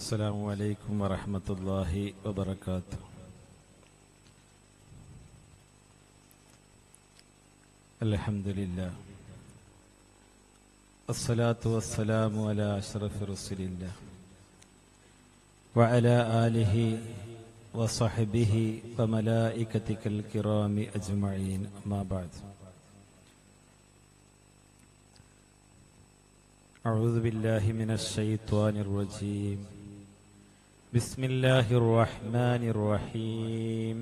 السلام عليكم ورحمة الله وبركاته الحمد لله الصلاة والسلام على أشرف رسول الله وعلى آله وصحبه وملائكتك الكرام أجمعين أما بعد أعوذ بالله من الشيطان الرجيم بسم الله الرحمن الرحيم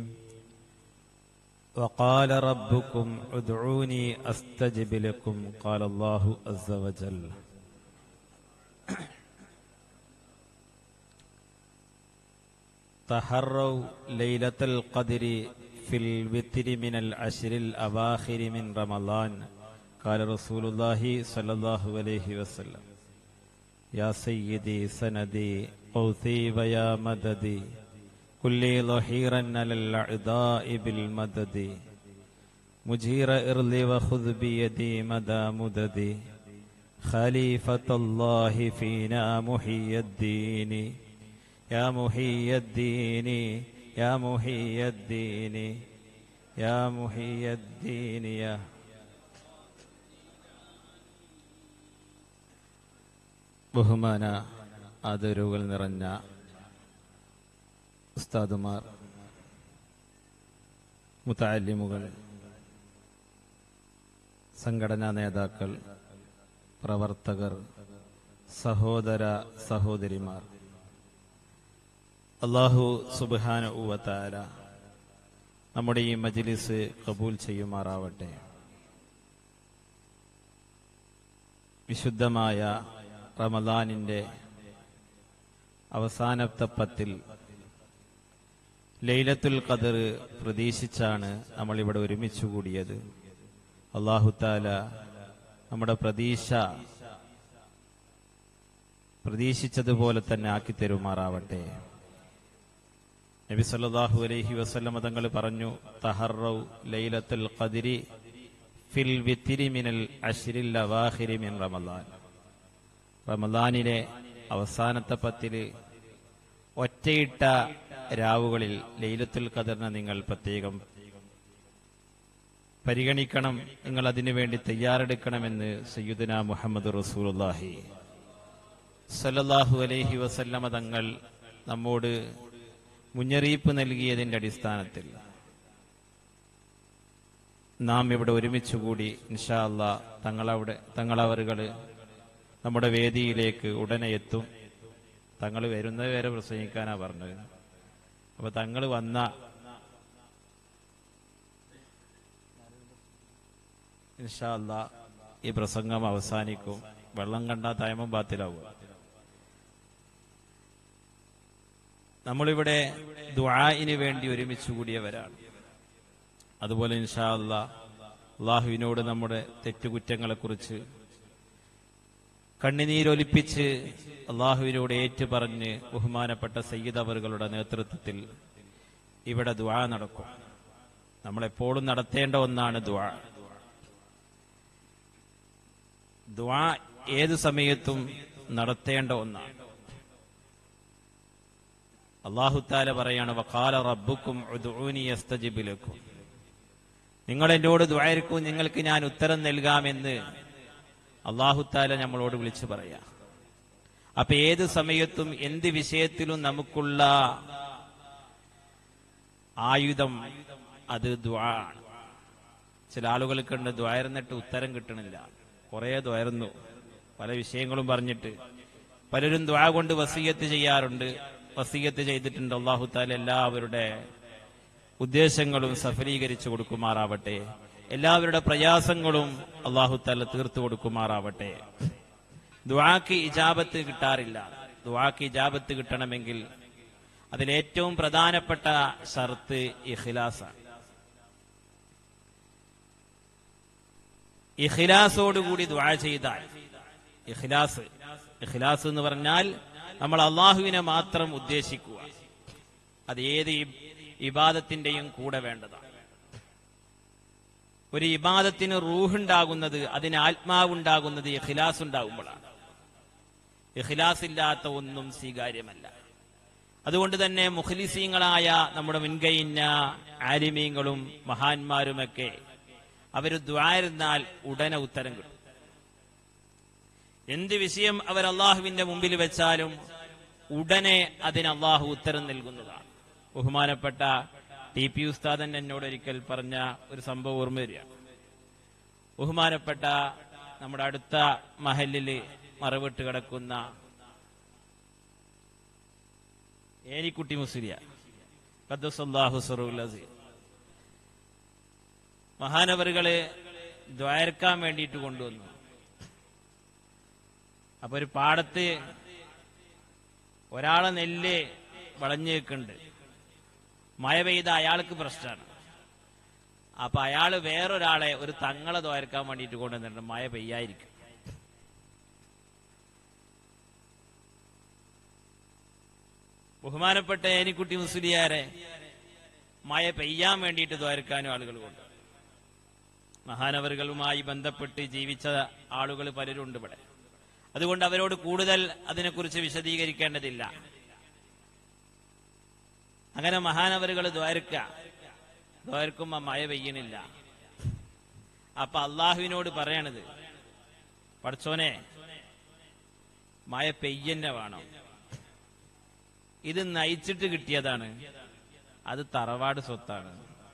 وقال ربكم ادعوني أستجب لكم قال الله عز وجل تحروا ليلة القدر في الوتر من العشر الأواخر من رمضان قال رسول الله صلى الله عليه وسلم يا سيدي سندي قوثي ويا مددي كلي ظهيرا على الأعداء بالمدد مجير إرلي وخذ بيدي مدى مددي خليفة الله فينا محي الدين يا محي الدين يا محي الدين يا محي الدين يا ബഹുമാന ആദരവുകൾ നിറഞ്ഞ ഉസ്താദുമാർ മുത്താലിമുകൾ സംഘടനാ നേതാക്കൾ പ്രവർത്തകർ സഹോദര സഹോദരിമാർ അള്ളാഹു സുബാന ഉവത്താര നമ്മുടെ ഈ മജ്ലിസ് കബൂൽ ചെയ്യുമാറാവട്ടെ വിശുദ്ധമായ റമദാനിന്റെ അവസാനത്തെ പത്തിൽ ലൈലത്തുൽ ഖദർ പ്രതീക്ഷിച്ചാണ് നമ്മൾ ഇവിടെ ഒരുമിച്ച് കൂടിയത് അള്ളാഹുത്താല നമ്മുടെ പ്രതീക്ഷ പ്രതീക്ഷിച്ചതുപോലെ തന്നെ ആക്കി തരുമാറാവട്ടെ നബി സല്ലല്ലാഹു അലൈഹി വസല്ലമ തങ്ങൾ പറഞ്ഞു തഹറൗ ലൈലത്തുൽ ഖദരി ഫിൽ വിത്തിരി മിനൽ അശ്രിൽ അവാഹിരി മിൻ റമദാൻ റമദാനിലെ അവസാനത്തെ പത്തില് ഒറ്റയിട്ട രാവുകളിൽ ലൈലത്തുൽ ഖദറിനെ നിങ്ങൾ പ്രത്യേകം പരിഗണിക്കണം നിങ്ങൾ അതിനു വേണ്ടി തയ്യാറെടുക്കണമെന്ന് സയ്യുദന മുഹമ്മദ് റസൂലുള്ളാഹി സല്ലല്ലാഹു അലൈഹി വസല്ലമ തങ്ങൾ നമ്മോട് മുന്നറിയിപ്പ് നൽകിയതിന്റെ അടിസ്ഥാനത്തിൽ നാം ഇവിടെ ഒരുമിച്ചുകൂടി ഇൻഷാ അല്ലാ തങ്ങളവിടെ തങ്ങളവറുകള് നമ്മുടെ വേദിയിലേക്ക് ഉടനെ എത്തും തങ്ങൾ വരുന്നത് വരെ പ്രസംഗിക്കാനാ പറഞ്ഞത് അപ്പൊ തങ്ങൾ വന്ന ഇൻഷാ അല്ലാ ഈ പ്രസംഗം അവസാനിക്കും വെള്ളം കണ്ടാ തയമം ബാത്തിലാവുക നമ്മളിവിടെ ദുആഇന് വേണ്ടി ഒരുമിച്ച് കൂടിയവരാണ് അതുപോലെ ഇൻഷാ അല്ലാ അള്ളാഹുവിനോട് നമ്മുടെ തെറ്റുകുറ്റങ്ങളെക്കുറിച്ച് കണ്ണുനീരൊലിപ്പിച്ച് അള്ളാഹുവിനോട് ഏറ്റുപറഞ്ഞ് ബഹുമാനപ്പെട്ട സയ്യിദ് അവറുകളുടെ നേതൃത്വത്തിൽ ഇവിടെ ദ്വാ നടക്കും നമ്മളെപ്പോഴും നടത്തേണ്ട ഒന്നാണ് ദ്വാ ദ്വാ ഏതു സമയത്തും നടത്തേണ്ട ഒന്നാണ് അള്ളാഹുത്താല പറയാണ് വക്കാല റബ്ബുക്കും യസ്തജിബിലക്കും നിങ്ങൾ എന്നോട് ദ്വാരിക്കും നിങ്ങൾക്ക് ഞാൻ ഉത്തരം നൽകാമെന്ന് അള്ളാഹുത്താല നമ്മളോട് വിളിച്ചു പറയാ അപ്പൊ ഏത് സമയത്തും എന്ത് വിഷയത്തിലും നമുക്കുള്ള ആയുധം അത് ദ്വാണ് ചില ആളുകൾക്കുണ്ട് ദ്വായിരുന്നിട്ട് ഉത്തരം കിട്ടണില്ല കുറെ ദ്വായിരുന്നു പല വിഷയങ്ങളും പറഞ്ഞിട്ട് പലരും ദ്വാ കൊണ്ട് വസീയത്ത് ചെയ്യാറുണ്ട് വസീയത്ത് ചെയ്തിട്ടുണ്ട് അള്ളാഹുത്താല എല്ലാവരുടെ ഉദ്ദേശങ്ങളും സഫലീകരിച്ചു കൊടുക്കുമാറാവട്ടെ എല്ലാവരുടെ പ്രയാസങ്ങളും അള്ളാഹു തല തീർത്തു കൊടുക്കുമാറാവട്ടെ ദുവാക്ക് ഇജാബത്ത് കിട്ടാറില്ല ദുവാക്ക് ഇജാബത്ത് കിട്ടണമെങ്കിൽ അതിലേറ്റവും പ്രധാനപ്പെട്ട ഷർത്ത് ഇഖിലാസാണ് ഇഖിലാസോടുകൂടി ദുവാ ചെയ്താൽ ഇഖിലാസ് ഇഖിലാസ് എന്ന് പറഞ്ഞാൽ നമ്മൾ അള്ളാഹുവിനെ മാത്രം ഉദ്ദേശിക്കുക അത് ഏത് ഇബാദത്തിന്റെയും കൂടെ വേണ്ടതാണ് ഒരു ഇബാദത്തിന് റൂഹുണ്ടാകുന്നത് അതിന് ആത്മാവുണ്ടാകുന്നത് ഇഖിലാസ് ഉണ്ടാകുമ്പോഴാണ് ഇഖ്ലാസ് ഇല്ലാത്ത ഒന്നും സ്വീകാര്യമല്ല അതുകൊണ്ട് തന്നെ മുഖലിസീങ്ങളായ നമ്മുടെ മുൻകൈഞ്ഞ ആലിമീങ്ങളും മഹാന്മാരുമൊക്കെ അവർ ദ്വാരുന്നാൽ ഉടനെ ഉത്തരം കിട്ടും എന്ത് വിഷയം അവർ അള്ളാഹുവിന്റെ മുമ്പിൽ വെച്ചാലും ഉടനെ അതിന് അള്ളാഹു ഉത്തരം നൽകുന്നതാണ് ബഹുമാനപ്പെട്ട ടി പി ഉസ്താദൻ എന്നോട് ഒരിക്കൽ പറഞ്ഞ ഒരു സംഭവം ഓർമ്മ വരിക ബഹുമാനപ്പെട്ട നമ്മുടെ അടുത്ത മഹലില് മറവിട്ട് കിടക്കുന്ന ഏനിക്കുട്ടി മുസ്ലിയ ഖദ്ദസല്ലാഹു സറൂൽ അസീർ മഹാനവറുകള് ദ്വാരക്കാൻ വേണ്ടിയിട്ട് കൊണ്ടുവന്നു അപ്പൊ ഒരു പാടത്ത് ഒരാളെ നെല്ല് വളഞ്ഞു നിൽക്കുന്നുണ്ട് മഴ പെയ്ത അയാൾക്ക് പ്രശ്നമാണ് അപ്പൊ അയാള് വേറൊരാളെ ഒരു തങ്ങളെ ദ്വാരക്കാൻ വേണ്ടിയിട്ട് കൊണ്ടുവന്നിട്ടുണ്ട് മഴ പെയ്യായിരിക്കും ബഹുമാനപ്പെട്ട ഏനിക്കുട്ടി മുസ്ലിയാരെ മഴ പെയ്യാൻ വേണ്ടിയിട്ട് ദ്വാരക്കാനും ആളുകൾ കൊണ്ട് മഹാനവറുകളുമായി ബന്ധപ്പെട്ട് ജീവിച്ച ആളുകൾ പലരുണ്ട് ഇവിടെ അതുകൊണ്ട് അവരോട് കൂടുതൽ അതിനെക്കുറിച്ച് വിശദീകരിക്കേണ്ടതില്ല അങ്ങനെ മഹാനവറുകൾ ദ്വാരക്ക ദ്വാരക്കുമ്പോ മഴ പെയ്യണില്ല അപ്പൊ അള്ളാഹുവിനോട് പറയണത് പഠിച്ചോനെ മഴ പെയ്യന്നെ വേണം ഇത് നയിച്ചിട്ട് കിട്ടിയതാണ് അത് തറവാട് സ്വത്താണ്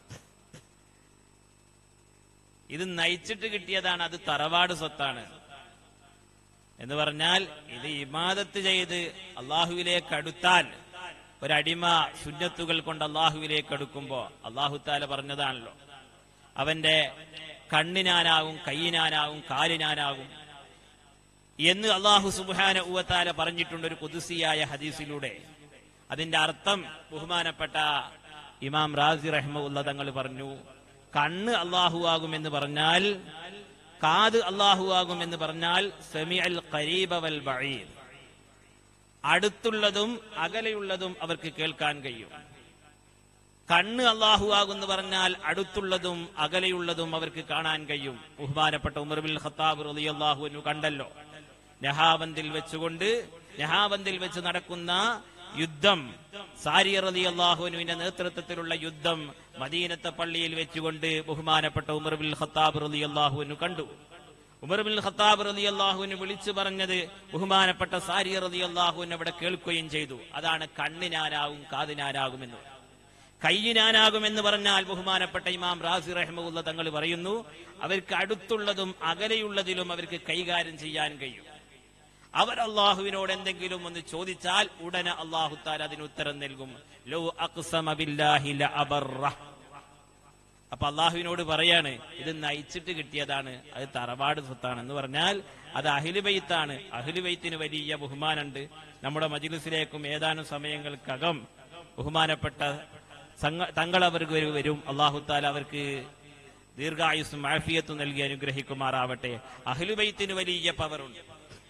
ഇത് നയിച്ചിട്ട് കിട്ടിയതാണ് അത് തറവാട് സ്വത്താണ് എന്ന് പറഞ്ഞാൽ ഇത് ഇമാദത്ത് ചെയ്ത് അള്ളാഹുവിലേക്ക് അടുത്താൽ ഒരടിമ സുന്നത്തുകൾ കൊണ്ട് അള്ളാഹുവിലേക്ക് അടുക്കുമ്പോ അള്ളാഹു താല പറഞ്ഞതാണല്ലോ അവന്റെ കണ്ണിനാനാകും കയ്യിനാനാകും കാലിനാനാകും എന്ന് അള്ളാഹു സുബാന ഉവത്താല പറഞ്ഞിട്ടുണ്ട് ഒരു കുതിസിയായ ഹദീസിലൂടെ അതിന്റെ അർത്ഥം ബഹുമാനപ്പെട്ട ഇമാം റാസി റഹ്മുള്ള തങ്ങൾ പറഞ്ഞു കണ്ണ് അള്ളാഹു ആകും എന്ന് പറഞ്ഞാൽ കാത് അള്ളാഹു ആകും എന്ന് പറഞ്ഞാൽ സെമി അൽ ഖരീബ വൽ ബഈർ അടുത്തുള്ളതും അകലെയുള്ളതും അവർക്ക് കേൾക്കാൻ കഴിയും കണ്ണ് അള്ളാഹു ആകുന്നു പറഞ്ഞാൽ അടുത്തുള്ളതും അകലെയുള്ളതും അവർക്ക് കാണാൻ കഴിയും ബഹുമാനപ്പെട്ട ഉമർബിൽ ഖത്താബ് റളിയല്ലാഹു അൻഹു കണ്ടല്ലോ നഹാബന്ദിൽ വെച്ചുകൊണ്ട് നഹാബന്ദിൽ വെച്ച് നടക്കുന്ന യുദ്ധം സാരി റലി അള്ളാഹുവിന്റെ നേതൃത്വത്തിലുള്ള യുദ്ധം മദീനത്തെ പള്ളിയിൽ വെച്ചുകൊണ്ട് ബഹുമാനപ്പെട്ട ഉമർ ബിൻ ഖത്താബ് റലി അള്ളാഹുവിനു കണ്ടു ഉമർ ബിൻ ഖത്താബ് റലി അള്ളാഹുവിന് വിളിച്ചു പറഞ്ഞത് ബഹുമാനപ്പെട്ട സാരി റലി അള്ളാഹുവിനെ അവിടെ കേൾക്കുകയും ചെയ്തു അതാണ് കണ്ണിനാനാകും കാതിനാനാകുമെന്ന് കയ്യിനാനാകുമെന്ന് പറഞ്ഞാൽ ബഹുമാനപ്പെട്ട ഇമാം റാസി റഹ്മുള്ള തങ്ങൾ പറയുന്നു അവർക്ക് അടുത്തുള്ളതും അകലെയുള്ളതിലും അവർക്ക് കൈകാര്യം ചെയ്യാൻ കഴിയും അവർ അള്ളാഹുവിനോട് എന്തെങ്കിലും ഒന്ന് ചോദിച്ചാൽ ഉടനെ അള്ളാഹു താൽ അതിന് ഉത്തരം നൽകും ലോ അക്സമ ബില്ലാഹി ലഅബറ. അപ്പൊ അള്ളാഹുവിനോട് പറയാണ് ഇത് നയിച്ചിട്ട് കിട്ടിയതാണ് അത് തറവാട് സ്വത്താണ് എന്ന് പറഞ്ഞാൽ അത് അഹിലുബൈത്താണ് അഹിലുബൈത്തിന് വലിയ ബഹുമാനമുണ്ട് നമ്മുടെ മജിലിസിലേക്കും ഏതാനും സമയങ്ങൾക്കകം ബഹുമാനപ്പെട്ട സംഘ- തങ്ങളവർക്ക് വരും- വരും അള്ളാഹു താല അവർക്ക് ദീർഘായുസ്സും ആഫിയത്തും നൽകി അനുഗ്രഹിക്കുമാറാവട്ടെ അഹ്ലുബൈത്തിന് വലിയ പവറുണ്ട്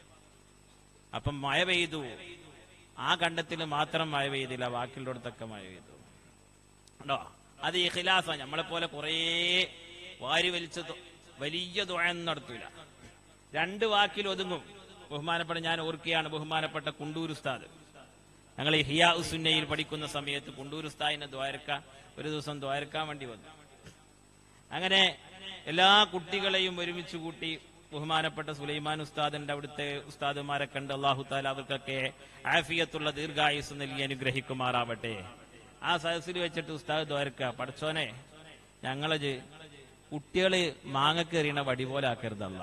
അപ്പം മഴ പെയ്തു ആ കണ്ടത്തിൽ മാത്രം മഴ പെയ്തില്ല ബാക്കിയുള്ളിടത്തൊക്കെ മഴ പെയ്തു ഉണ്ടോ അത് ഈ ഖിലാസ നമ്മളെ പോലെ കുറേ വാരി വലിച്ച് തു- വലിയ തുഴയൊന്നും നടത്തൂല രണ്ട് വാക്കിൽ ഒതുങ്ങും ബഹുമാനപ്പെട്ട ഞാൻ ഓർക്കുകയാണ് ബഹുമാനപ്പെട്ട കുണ്ടൂർ ഉസ്താദ് ഞങ്ങൾ ഈ ഹിയാ ഉസുന്നയിൽ പഠിക്കുന്ന സമയത്ത് കുണ്ടൂർ ഉസ്താദിനെ ദ്വാരക്കാൻ ഒരു ദിവസം ദ്വാരക്കാൻ വേണ്ടി വന്നു അങ്ങനെ എല്ലാ കുട്ടികളെയും ഒരുമിച്ച് കൂട്ടി ബഹുമാനപ്പെട്ട സുലൈമാൻ ഉസ്താദിന്റെ അവിടുത്തെ ഉസ്താദുമാരെ കണ്ട് അള്ളാഹു താല അവർക്കൊക്കെ ആഫിയത്തുള്ള ദീർഘായുസ് നൽകി അനുഗ്രഹിക്കുമാറാവട്ടെ ആ സദസ്സിൽ വെച്ചിട്ട് ഉസ്താദ് ദ്വാരക്ക പഠിച്ചോനെ ഞങ്ങളത് കുട്ടികള് മാങ്ങക്കെറിയണ വടി പോലെ ആക്കരുതല്ല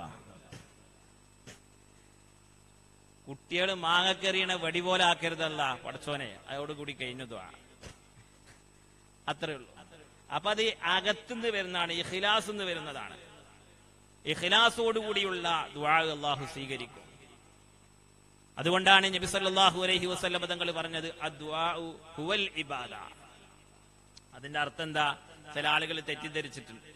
കുട്ടികൾ മാങ്ങക്കെറിയണ വടി പോലെ ആക്കരുതല്ല പഠിച്ചോനെ അതോടുകൂടി കഴിഞ്ഞതുവാ അത്രേ ഉള്ളൂ അപ്പൊ അത് അകത്തുനിന്ന് വരുന്നതാണ് ഇഖിലാസ് എന്ന് വരുന്നതാണ് ഇഖിലാസോടുകൂടിയുള്ള ദുആ അള്ളാഹു സ്വീകരിക്കും അതുകൊണ്ടാണ് നബി സല്ലല്ലാഹു അലൈഹി വസല്ലം തങ്ങൾ പറഞ്ഞത് അദ്വാഉ ഹുവൽ ഇബാദ അതിന്റെ അർത്ഥം എന്താ ചില ആളുകൾ തെറ്റിദ്ധരിച്ചിട്ടുണ്ട്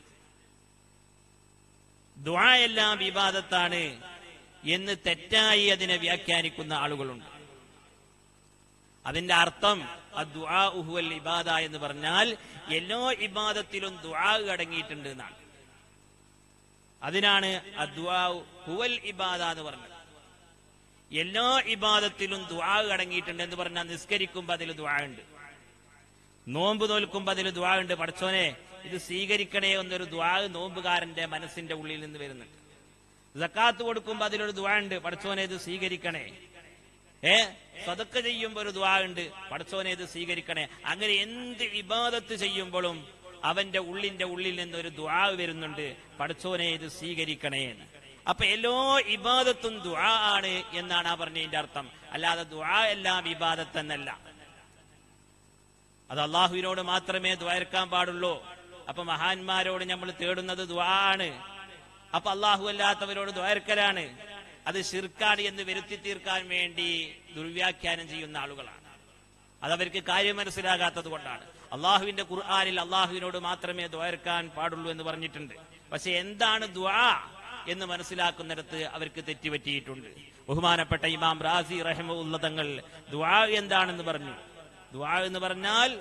ദുആ എല്ലാം വിവാദത്താണ് എന്ന് തെറ്റായി അതിനെ വ്യാഖ്യാനിക്കുന്ന ആളുകളുണ്ട് അതിന്റെ അർത്ഥം അദ്ദുആ ഉഹുവൽ ഇബാദ എന്ന് പറഞ്ഞാൽ എല്ലാ ഇബാദത്തിലും ദുആ അടങ്ങിയിട്ടുണ്ട് എന്നാണ് അതിനാണ് അദ്ദുആ ഹുവൽ ഇബാദ എന്ന് പറഞ്ഞത് എല്ലാ ഇബാദത്തിലും ദ്വാ അടങ്ങിയിട്ടുണ്ട് എന്ന് പറഞ്ഞാൽ നിസ്കരിക്കുമ്പോ അതിൽ ദ്വാ ഉണ്ട് നോമ്പ് നോൽക്കുമ്പോ അതിൽ ദ്വാ ഉണ്ട് പഠിച്ചോനെ ഇത് സ്വീകരിക്കണേ എന്നൊരു ദ്വാ നോമ്പുകാരന്റെ മനസ്സിന്റെ ഉള്ളിൽ നിന്ന് വരുന്നുണ്ട് സക്കാത്ത് കൊടുക്കുമ്പോ അതിലൊരു ദ്വാ ഉണ്ട് പഠിച്ചോനെ ഇത് സ്വീകരിക്കണേ ഏ സതക്ക ചെയ്യുമ്പോ ഒരു ദ്വാ ഉണ്ട് പഠിച്ചോനെ ഇത് സ്വീകരിക്കണേ അങ്ങനെ എന്ത് ഇബാദത്ത് ചെയ്യുമ്പോഴും അവന്റെ ഉള്ളിന്റെ ഉള്ളിൽ നിന്ന് ഒരു ദ്വാ വരുന്നുണ്ട് പഠിച്ചോനെ ഇത് സ്വീകരിക്കണേ എന്ന് അപ്പൊ എല്ലാ ഇബാദത്തും ദ്വാ ആണ് എന്നാണ് ആ പറഞ്ഞതിന്റെ അർത്ഥം അല്ലാതെ ദ്വാ എല്ലാം ഇബാദത്ത് എന്നല്ല അത് അള്ളാഹുവിനോട് മാത്രമേ ദ്വാരക്കാൻ പാടുള്ളൂ അപ്പൊ മഹാന്മാരോട് നമ്മൾ തേടുന്നത് ദ്വാ ആണ് അപ്പൊ അള്ളാഹു അല്ലാത്തവരോട് ദ്വാരക്കലാണ് അത് ഷിർക്കാണ് എന്ന് വരുത്തി തീർക്കാൻ വേണ്ടി ദുർവ്യാഖ്യാനം ചെയ്യുന്ന ആളുകളാണ് അതവർക്ക് കാര്യം മനസ്സിലാകാത്തത് കൊണ്ടാണ് അള്ളാഹുവിന്റെ ഖുർആാനിൽ അള്ളാഹുവിനോട് മാത്രമേ ദ്വാരക്കാൻ പാടുള്ളൂ എന്ന് പറഞ്ഞിട്ടുണ്ട് പക്ഷെ എന്താണ് ദ്വാ എന്ന് മനസ്സിലാക്കുന്നിടത്ത് അവർക്ക് തെറ്റുപറ്റിയിട്ടുണ്ട് ബഹുമാനപ്പെട്ട ഇമാം റാസി റഹമുള്ള തങ്ങൾ ദ്വാ എന്താണെന്ന് പറഞ്ഞു ദ്വാ എന്ന് പറഞ്ഞാൽ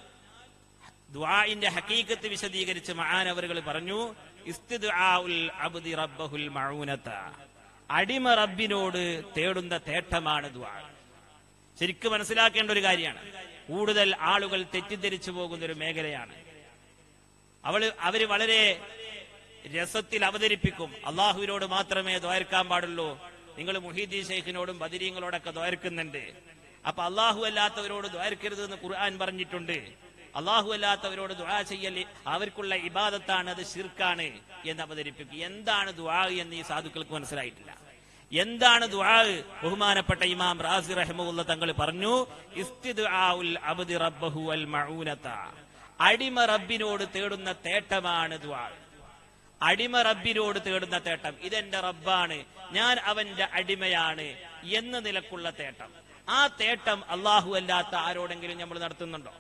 ദ്വാഇന്റെ ഹക്കീക്കത്ത് വിശദീകരിച്ച് മഹാനവറുകൾ പറഞ്ഞു ഇസ്തിദ്ആഉൽ അബ്ദി റബ്ബഹുൽ മഊനത അടിമ റബ്ബിനോട് തേടുന്ന തേട്ടമാണ് ദ്വാ ശരിക്കും മനസ്സിലാക്കേണ്ട ഒരു കാര്യമാണ് കൂടുതൽ ആളുകൾ തെറ്റിദ്ധരിച്ചു പോകുന്ന ഒരു മേഖലയാണ് അവള് അവര് വളരെ രസത്തിൽ അവതരിപ്പിക്കും അള്ളാഹുവിനോട് മാത്രമേ ദ്വാരക്കാൻ പാടുള്ളൂ നിങ്ങൾ മുഹീദ്ദീൻ ഷെയ്ഖിനോടും ബദിരീങ്ങളോടൊക്കെ ദ്വാരക്കുന്നുണ്ട് അപ്പൊ അള്ളാഹു അല്ലാത്തവരോട് ദ്വാരക്കരുത് എന്ന് ഖുർആൻ പറഞ്ഞിട്ടുണ്ട് അള്ളാഹു അല്ലാത്തവരോട് ദ്വാ ചെയ്യൽ അവർക്കുള്ള ഇബാദത്താണ് അത് ഷിർക്കാണ് എന്ന് അവതരിപ്പിക്കും എന്താണ് ദ്വാ എന്ന് ഈ സാധുക്കൾക്ക് മനസ്സിലായിട്ടില്ല എന്താണ് ദ്വാ ബഹുമാനപ്പെട്ട ഇമാം റാസി റഹ്മുള്ള തങ്ങൾ പറഞ്ഞു ഇസ്തിദ്ആഉൽ അബ്ദി റബ്ബഹു അൽ മഊനത അടിമ റബ്ബിനോട് തേടുന്ന തേട്ടമാണ് ദ്വാ അടിമ റബ്ബിനോട് തേടുന്ന തേട്ടം ഇതെന്റെ റബ്ബാണ് ഞാൻ അവന്റെ അടിമയാണ് എന്ന നിലക്കുള്ള തേട്ടം ആ തേട്ടം അള്ളാഹു അല്ലാത്ത ആരോടെങ്കിലും നമ്മൾ നടത്തുന്നുണ്ടോ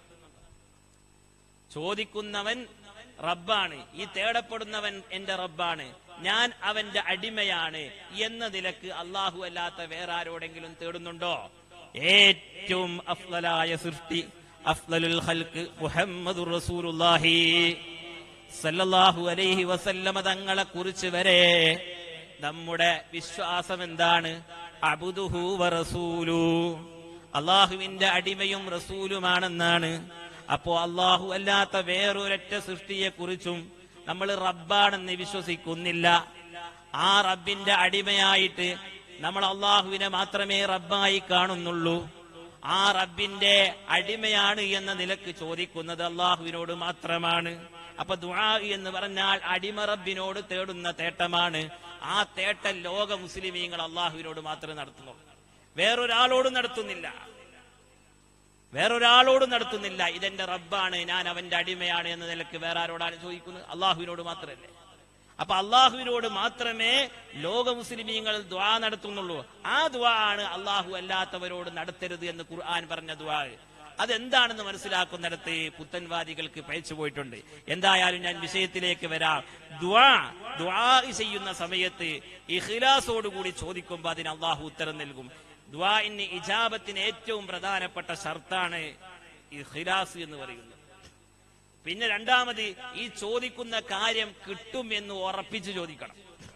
ചോദിക്കുന്നവൻ റബ്ബാണ് ഈ തേടപ്പെടുന്നവൻ എന്റെ റബ്ബാണ് ഞാൻ അവന്റെ അടിമയാണ് എന്ന നിലക്ക് അള്ളാഹു അല്ലാത്ത വേറെ ആരോടെങ്കിലും തേടുന്നുണ്ടോ ഏറ്റവും അഫ്ലലായ സൃഷ്ടി അഫ്ലലുൽ ഖൽക്ക് മുഹമ്മദുർ റസൂലുള്ളാഹി സല്ലല്ലാഹു അലൈഹി വസല്ലമ തങ്ങളെ കുറിച്ച് വരെ നമ്മുടെ വിശ്വാസം എന്താണ് അബുദുഹു വറസൂലു അള്ളാഹുവിന്റെ അടിമയും റസൂലുമാണെന്നാണ് അപ്പോ അള്ളാഹു അല്ലാത്ത വേറൊരൊറ്റ സൃഷ്ടിയെ കുറിച്ചും നമ്മൾ റബ്ബാണെന്ന് വിശ്വസിക്കുന്നില്ല ആ റബ്ബിന്റെ അടിമയായിട്ട് നമ്മൾ അള്ളാഹുവിനെ മാത്രമേ റബ്ബായി കാണുന്നുള്ളൂ ആ റബ്ബിന്റെ അടിമയാണ് എന്ന നിലക്ക് ചോദിക്കുന്നത് അള്ളാഹുവിനോട് മാത്രമാണ് അപ്പൊ ദുആ എന്ന് പറഞ്ഞാൽ അടിമ റബ്ബിനോട് തേടുന്ന തേട്ടമാണ് ആ തേട്ടം ലോക മുസ്ലിമീങ്ങൾ അള്ളാഹുവിനോട് മാത്രമേ നടത്തുന്നുള്ളൂ വേറൊരാളോടും നടത്തുന്നില്ല വേറൊരാളോടും നടത്തുന്നില്ല ഇതെന്റെ റബ്ബാണ് ഞാൻ അവന്റെ അടിമയാണ് എന്ന നിലക്ക് വേറെ ആരോടാണ് ചോദിക്കുന്നത് അള്ളാഹുവിനോട് മാത്രമല്ലേ അപ്പൊ അള്ളാഹുവിനോട് മാത്രമേ ലോക മുസ്ലിമീങ്ങൾ ദ്വാ നടത്തുന്നുള്ളൂ ആ ദ്വാ ആണ് അള്ളാഹു അല്ലാത്തവരോട് നടത്തരുത് എന്ന് ഖുർആൻ പറഞ്ഞ ദ്വാ അതെന്താണെന്ന് മനസ്സിലാക്കുന്നിടത്ത് പുത്തൻവാദികൾക്ക് പയച്ചു പോയിട്ടുണ്ട് എന്തായാലും ഞാൻ വിഷയത്തിലേക്ക് വരാം ദ്വാ ദ്വാ ചെയ്യുന്ന സമയത്ത് ഇഖ്ലാസോടുകൂടി ചോദിക്കുമ്പോൾ അതിന് അള്ളാഹു ഉത്തരം നൽകും ദ്വാഇന് ഇജാബത്തിന് ഏറ്റവും പ്രധാനപ്പെട്ട ഷർത്താണ് ഇഖ്ലാസ് എന്ന് പറയുന്നത് പിന്നെ രണ്ടാമത് ഈ ചോദിക്കുന്ന കാര്യം കിട്ടും എന്ന് ഉറപ്പിച്ച് ചോദിക്കണം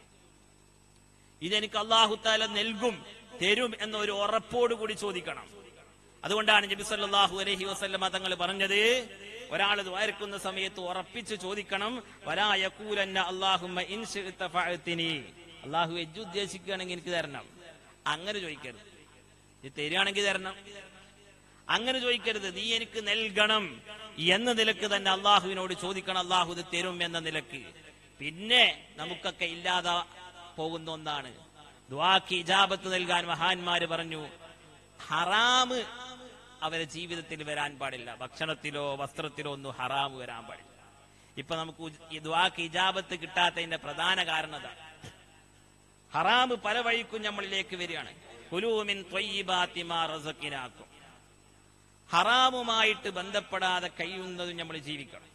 ഇതെനിക്ക് അള്ളാഹുത്താല നൽകും തരും എന്ന ഒരു ഉറപ്പോടുകൂടി ചോദിക്കണം അതുകൊണ്ടാണ് നബി സല്ലല്ലാഹു അലൈഹി വസല്ലമ തങ്ങൾ പറഞ്ഞത് ഒരാൾ ദ്വാരക്കുന്ന സമയത്ത് ഉറപ്പിച്ച് ചോദിക്കണം വലാ യഖൂലന്ന അല്ലാഹുമ്മ ഇൻ ശിഅ്ത ഫഅതിനി അള്ളാഹു എജ്ജ് ഉദ്ദേശിക്കുകയാണെങ്കിൽ എനിക്ക് തരണം അങ്ങനെ ചോദിക്കരുത് ഇത് തരികയാണെങ്കിൽ തരണം അങ്ങനെ ചോദിക്കരുത് നീ എനിക്ക് നൽകണം എന്ന നിലക്ക് തന്നെ അള്ളാഹുവിനോട് ചോദിക്കണം അള്ളാഹു ഇത് തരും എന്ന നിലക്ക് പിന്നെ നമുക്കൊക്കെ ഇല്ലാതെ പോകുന്ന ഒന്നാണ് ദ്വാക്ക് ഇജാബത്ത് നൽകാൻ മഹാന്മാര് പറഞ്ഞു ഹറാമ് അവരെ ജീവിതത്തിൽ വരാൻ പാടില്ല ഭക്ഷണത്തിലോ വസ്ത്രത്തിലോ ഒന്നും ഹറാമ് വരാൻ പാടില്ല ഇപ്പൊ നമുക്ക് ഉജ്- ഈ ദ്വാക്ക് ഇജാബത്ത് കിട്ടാത്തതിന്റെ പ്രധാന കാരണം അതാണ് ഹറാമ് പല വഴിക്കും നമ്മളിലേക്ക് വരികയാണ് കുലൂമിൻ ത്വയ്യിബാത്തി മാ റസഖിനാക്കും ഹറാമുമായിട്ട് ബന്ധപ്പെടാതെ കഴിയുന്നതും നമ്മൾ ജീവിക്കണം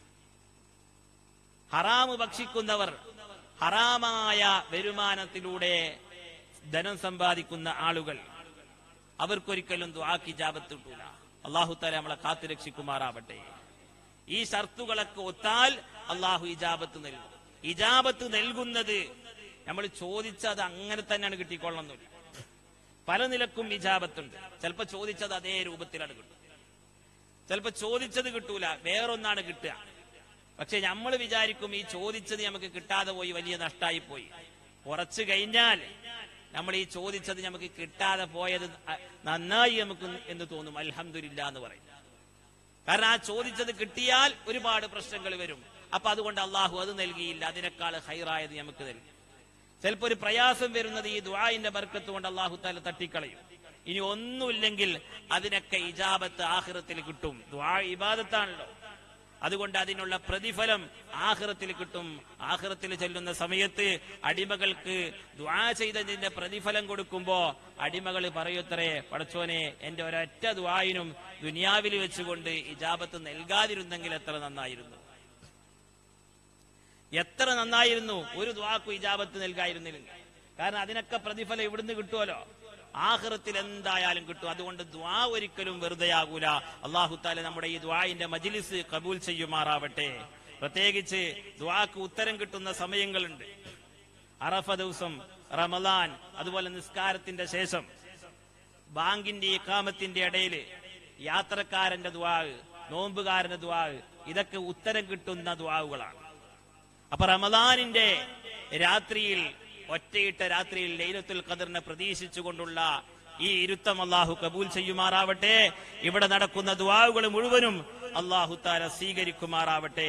ഹറാമ് ഭക്ഷിക്കുന്നവർ ഹറാമായ വരുമാനത്തിലൂടെ ധനം സമ്പാദിക്കുന്ന ആളുകൾ അവർക്കൊരിക്കലും ദ്വാക്കി ജാപത്ത് കിട്ടൂല അള്ളാഹു താല നമ്മളെ കാത്തു രക്ഷിക്കുമാറാവട്ടെ ഈ ഷർത്തുകളൊക്കെ ഒത്താൽ അള്ളാഹു ഇജാബത്ത് നൽകും ഇജാബത്ത് നൽകുന്നത് നമ്മൾ ചോദിച്ചത് അങ്ങനെ തന്നെയാണ് കിട്ടിക്കൊള്ളണമെന്നില്ല പല നിലക്കും ഇജാബത്തുണ്ട് ചിലപ്പോ ചോദിച്ചത് അതേ രൂപത്തിലാണ് കിട്ടും ചിലപ്പോ ചോദിച്ചത് കിട്ടൂല വേറൊന്നാണ് കിട്ടുക പക്ഷെ നമ്മൾ വിചാരിക്കും ഈ ചോദിച്ചത് നമുക്ക് കിട്ടാതെ പോയി വലിയ നഷ്ടമായി പോയി കുറച്ചു കഴിഞ്ഞാൽ നമ്മൾ ഈ ചോദിച്ചത് നമുക്ക് കിട്ടാതെ പോയത് അ- നന്നായി നമുക്ക് എന്ന് തോന്നും അൽഹംദുലില്ല എന്ന് പറയും കാരണം ആ ചോദിച്ചത് കിട്ടിയാൽ ഒരുപാട് പ്രശ്നങ്ങൾ വരും അപ്പൊ അതുകൊണ്ട് അള്ളാഹു അത് നൽകിയില്ല അതിനേക്കാൾ ഹൈറായത് നമുക്ക് നൽകി ചിലപ്പോ ഒരു പ്രയാസം വരുന്നത് ഈ ദുആഇന്റെ ബർക്കത്ത് കൊണ്ട് അള്ളാഹു താല തട്ടിക്കളയും ഇനി ഒന്നുമില്ലെങ്കിൽ അതിനൊക്കെ ഇജാബത്ത് ആഹ്റത്തിൽ കിട്ടും ദുആ ഇബാദത്താണല്ലോ അതുകൊണ്ട് അതിനുള്ള പ്രതിഫലം ആഹ്റത്തിൽ കിട്ടും ആഹ്റത്തിൽ ചെല്ലുന്ന സമയത്ത് അടിമകൾക്ക് ദുആ ചെയ്തതിന്റെ പ്രതിഫലം കൊടുക്കുമ്പോ അടിമകൾ പറയൂത്രേ പടച്ചോനെ എന്റെ ഒരൊറ്റ ദുആയിനും ദുനിയാവിൽ വെച്ചുകൊണ്ട് ഇജാബത്ത് നൽകാതിരുന്നെങ്കിൽ എത്ര നന്നായിരുന്നു എത്ര നന്നായിരുന്നു ഒരു ദ്വാക്കും ഇജാബത്ത് നൽകായിരുന്നില്ലെങ്കിൽ കാരണം അതിനൊക്കെ പ്രതിഫലം ഇവിടുന്ന് കിട്ടുമല്ലോ ആഹ്റത്തിൽ എന്തായാലും കിട്ടും അതുകൊണ്ട് ദ്വാ ഒരിക്കലും വെറുതെയാകൂല അള്ളാഹു താല നമ്മുടെ ഈ ദ്വായിന്റെ മജിലിസ് കബൂൽ ചെയ്യുമാറാവട്ടെ പ്രത്യേകിച്ച് ദ്വാക്ക് ഉത്തരം കിട്ടുന്ന സമയങ്ങളുണ്ട് അറഫ ദിവസം റമദാൻ അതുപോലെ നിസ്കാരത്തിന്റെ ശേഷം ബാങ്കിന്റെ ഇക്കാമത്തിന്റെ ഇടയിൽ യാത്രക്കാരന്റെ ദ്വാവ് നോമ്പുകാരന്റെ ദ്വാവ് ഇതൊക്കെ ഉത്തരം കിട്ടുന്ന ദ്വാവുകളാണ് അപ്പൊ റമദാനിന്റെ രാത്രിയിൽ ഒറ്റയിട്ട രാത്രിയിൽ ലൈലത്തുൽ ഖദറിനെ പ്രതീക്ഷിച്ചുകൊണ്ടുള്ള ഈ ഇരുത്തം അള്ളാഹു കബൂൽ ചെയ്യുമാറാവട്ടെ ഇവിടെ നടക്കുന്ന ദ്വാവുകൾ മുഴുവനും അള്ളാഹു താല സ്വീകരിക്കുമാറാവട്ടെ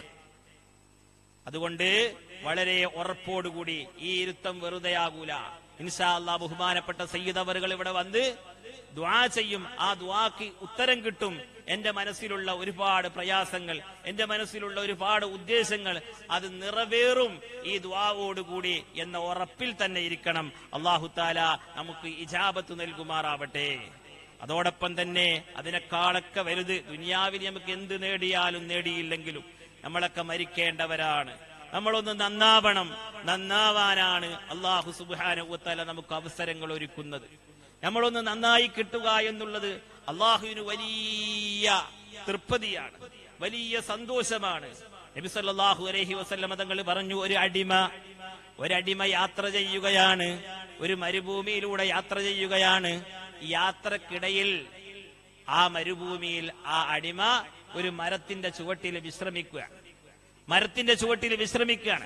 അതുകൊണ്ട് വളരെ ഉറപ്പോടുകൂടി ഈ ഇരുത്തം വെറുതെയാകൂല ഇൻഷാ അല്ലാ ബഹുമാനപ്പെട്ട സയ്യിദവറുകൾ ഇവിടെ വന്ന് ദ്വാ ചെയ്യും ആ ദ്വാക്ക് ഉത്തരം കിട്ടും എന്റെ മനസ്സിലുള്ള ഒരുപാട് പ്രയാസങ്ങൾ എന്റെ മനസ്സിലുള്ള ഒരുപാട് ഉദ്ദേശങ്ങൾ അത് നിറവേറും ഈ ദ്വാവോടുകൂടി എന്ന ഉറപ്പിൽ തന്നെ ഇരിക്കണം അള്ളാഹു താല നമുക്ക് ഇജാബത്ത് നൽകുമാറാവട്ടെ അതോടൊപ്പം തന്നെ അതിനേക്കാളൊക്കെ വലുത് ദുനിയാവിൽ നമുക്ക് എന്ത് നേടിയാലും നേടിയില്ലെങ്കിലും നമ്മളൊക്കെ മരിക്കേണ്ടവരാണ് നമ്മളൊന്ന് നന്നാവണം നന്നാവാനാണ് അള്ളാഹു സുബാനുത്തല നമുക്ക് അവസരങ്ങൾ ഒരുക്കുന്നത് നമ്മളൊന്ന് നന്നായി കിട്ടുക എന്നുള്ളത് അള്ളാഹുവിന് വലിയ തൃപ്തിയാണ് വലിയ സന്തോഷമാണ് നബി സല്ലല്ലാഹു അലൈഹി വസല്ലമ തങ്ങൾ പറഞ്ഞു ഒരു അടിമ ഒരടിമ യാത്ര ചെയ്യുകയാണ് ഒരു മരുഭൂമിയിലൂടെ യാത്ര ചെയ്യുകയാണ് ഈ യാത്രക്കിടയിൽ ആ മരുഭൂമിയിൽ ആ അടിമ ഒരു മരത്തിന്റെ ചുവട്ടിൽ വിശ്രമിക്കുക മരത്തിന്റെ ചുവട്ടിൽ വിശ്രമിക്കുകയാണ്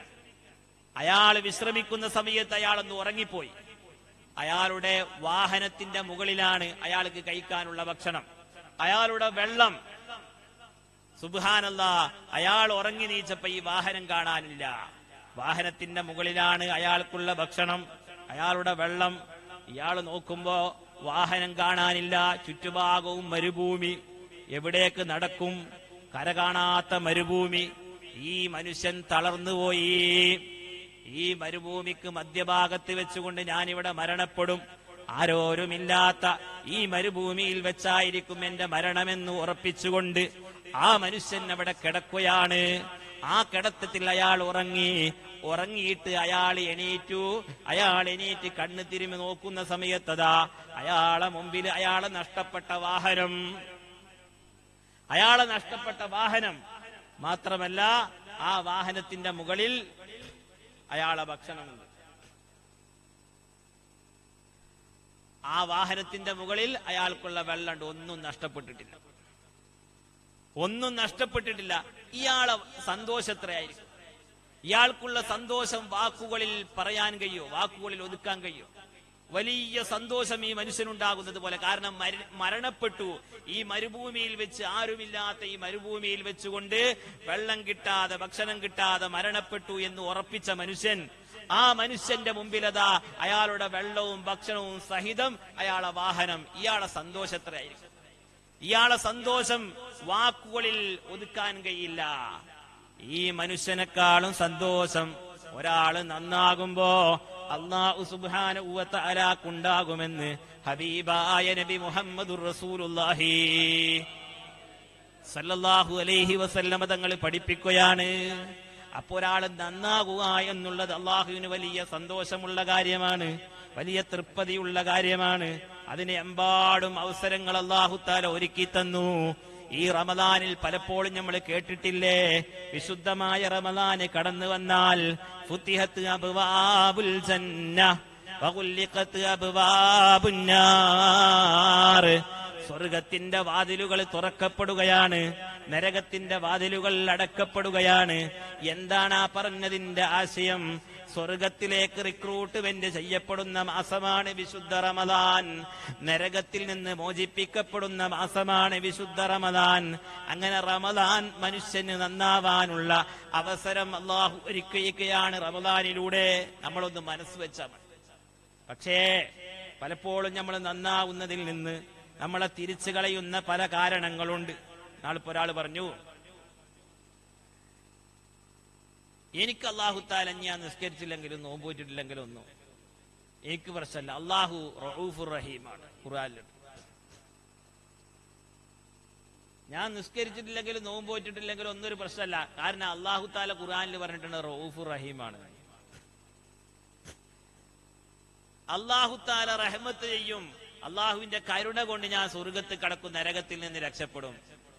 അയാൾ വിശ്രമിക്കുന്ന സമയത്ത് അയാൾ ഒന്ന് ഉറങ്ങിപ്പോയി അയാളുടെ വാഹനത്തിന്റെ മുകളിലാണ് അയാൾക്ക് കഴിക്കാനുള്ള ഭക്ഷണം അയാളുടെ വെള്ളം സുബാനല്ല അയാൾ ഉറങ്ങി നീച്ചപ്പോ ഈ വാഹനം കാണാനില്ല വാഹനത്തിന്റെ മുകളിലാണ് അയാൾക്കുള്ള ഭക്ഷണം അയാളുടെ വെള്ളം ഇയാൾ നോക്കുമ്പോ വാഹനം കാണാനില്ല ചുറ്റുഭാഗവും മരുഭൂമി എവിടേക്ക് നടക്കും കര കാണാത്ത മരുഭൂമി ഈ മനുഷ്യൻ തളർന്നുപോയി ഈ മരുഭൂമിക്ക് മധ്യഭാഗത്ത് വെച്ചുകൊണ്ട് ഞാനിവിടെ മരണപ്പെടും ആരോരുമില്ലാത്ത ഈ മരുഭൂമിയിൽ വെച്ചായിരിക്കും എന്റെ മരണമെന്ന് ഉറപ്പിച്ചുകൊണ്ട് ആ മനുഷ്യൻ അവിടെ കിടക്കുകയാണ് ആ കിടത്തത്തിൽ അയാൾ ഉറങ്ങി ഉറങ്ങിയിട്ട് അയാൾ എണീറ്റു അയാൾ എണീറ്റ് കണ്ണ് തിരുമി നോക്കുന്ന സമയത്തതാ അയാളെ മുമ്പിൽ അയാളെ നഷ്ടപ്പെട്ട വാഹനം അയാളെ നഷ്ടപ്പെട്ട വാഹനം മാത്രമല്ല ആ വാഹനത്തിന്റെ മുകളിൽ അയാളെ ഭക്ഷണമുണ്ട് ആ വാഹനത്തിന്റെ മുകളിൽ അയാൾക്കുള്ള വെള്ളമുണ്ട് ഒന്നും നഷ്ടപ്പെട്ടിട്ടില്ല ഒന്നും നഷ്ടപ്പെട്ടിട്ടില്ല ഇയാളെ സന്തോഷം എത്രയായിരിക്കും ഇയാൾക്കുള്ള സന്തോഷം വാക്കുകളിൽ പറയാൻ കഴിയോ വാക്കുകളിൽ ഒതുക്കാൻ കഴിയോ വലിയ സന്തോഷം ഈ മനുഷ്യനുണ്ടാകുന്നത് പോലെ കാരണം മര- മരണപ്പെട്ടു ഈ മരുഭൂമിയിൽ വെച്ച് ആരുമില്ലാത്ത ഈ മരുഭൂമിയിൽ വെച്ചുകൊണ്ട് വെള്ളം കിട്ടാതെ ഭക്ഷണം കിട്ടാതെ മരണപ്പെട്ടു എന്ന് ഉറപ്പിച്ച മനുഷ്യൻ ആ മനുഷ്യന്റെ മുമ്പിലതാ അയാളുടെ വെള്ളവും ഭക്ഷണവും സഹിതം അയാളെ വാഹനം ഇയാളെ സന്തോഷത്രയായിരിക്കും ഇയാളെ സന്തോഷം വാക്കുകളിൽ ഒതുക്കാൻ കഴിയില്ല ഈ മനുഷ്യനെക്കാളും സന്തോഷം ഒരാള് നന്നാകുമ്പോ അള്ളാഹു സുബാന അലാക്കുണ്ടാകുമെന്ന് ഹബീബായ നബി മുഹമ്മദുർ റസൂലുള്ളാഹി സല്ലല്ലാഹു അലൈഹി വസല്ലമ തങ്ങൾ പഠിപ്പിക്കുകയാണ് അപ്പൊ ഒരാൾ നന്നാകുക എന്നുള്ളത് അള്ളാഹുവിന് വലിയ സന്തോഷമുള്ള കാര്യമാണ് വലിയ തൃപ്തിയുള്ള കാര്യമാണ് അതിന് എമ്പാടും അവസരങ്ങൾ അള്ളാഹുത്താല ഒരുക്കി തന്നു ഈ റമദാനിൽ പലപ്പോഴും നമ്മൾ കേട്ടിട്ടില്ലേ വിശുദ്ധമായ റമദാന് കടന്നു വന്നാൽ ഫുത്തിഹത്ത് അബ്വാബുൽ ജന്ന വകുല്ലിഖത്ത് അബ്വാബുന്നാർ സ്വർഗത്തിന്റെ വാതിലുകൾ തുറക്കപ്പെടുകയാണ് നരകത്തിന്റെ വാതിലുകൾ അടക്കപ്പെടുകയാണ് എന്താണ് ആ പറഞ്ഞതിന്റെ ആശയം സ്വർഗത്തിലേക്ക് റിക്രൂട്ട്മെന്റ് ചെയ്യപ്പെടുന്ന മാസമാണ് വിശുദ്ധ റമദാൻ നരകത്തിൽ നിന്ന് മോചിപ്പിക്കപ്പെടുന്ന മാസമാണ് വിശുദ്ധ റമദാൻ അങ്ങനെ റമദാൻ മനുഷ്യന് നന്നാവാനുള്ള അവസരം അള്ളാഹു ഒരുക്കുകയാണ് റമദാനിലൂടെ നമ്മളൊന്ന് മനസ്സ് വെച്ചാൽ മതി പക്ഷേ പലപ്പോഴും നമ്മൾ നന്നാവുന്നതിൽ നിന്ന് നമ്മളെ തിരിച്ചു കളയുന്ന പല കാരണങ്ങളുണ്ട് നാളിപ്പോ ഒരാൾ പറഞ്ഞു എനിക്ക് അള്ളാഹുത്താല ഞാൻ നിസ്കരിച്ചില്ലെങ്കിലും നോമ്പോറ്റിട്ടില്ലെങ്കിലും ഒന്നും എനിക്ക് പ്രശ്നമല്ല അള്ളാഹു റഊഫുർ റഹീമാണ് ഖുറാനിലുണ്ട് ഞാൻ നിസ്കരിച്ചിട്ടില്ലെങ്കിലും നോമ്പോറ്റിട്ടില്ലെങ്കിലും ഒന്നും ഒരു പ്രശ്നമല്ല കാരണം അള്ളാഹു താല ഖുറാനിൽ പറഞ്ഞിട്ടുണ്ട് റഊഫുർ റഹീമാണ് അള്ളാഹുത്താല റഹ്മത്ത് ചെയ്യും അള്ളാഹുവിന്റെ കരുണ കൊണ്ട് ഞാൻ സ്വർഗത്ത് കടക്കും നരകത്തിൽ നിന്ന് രക്ഷപ്പെടും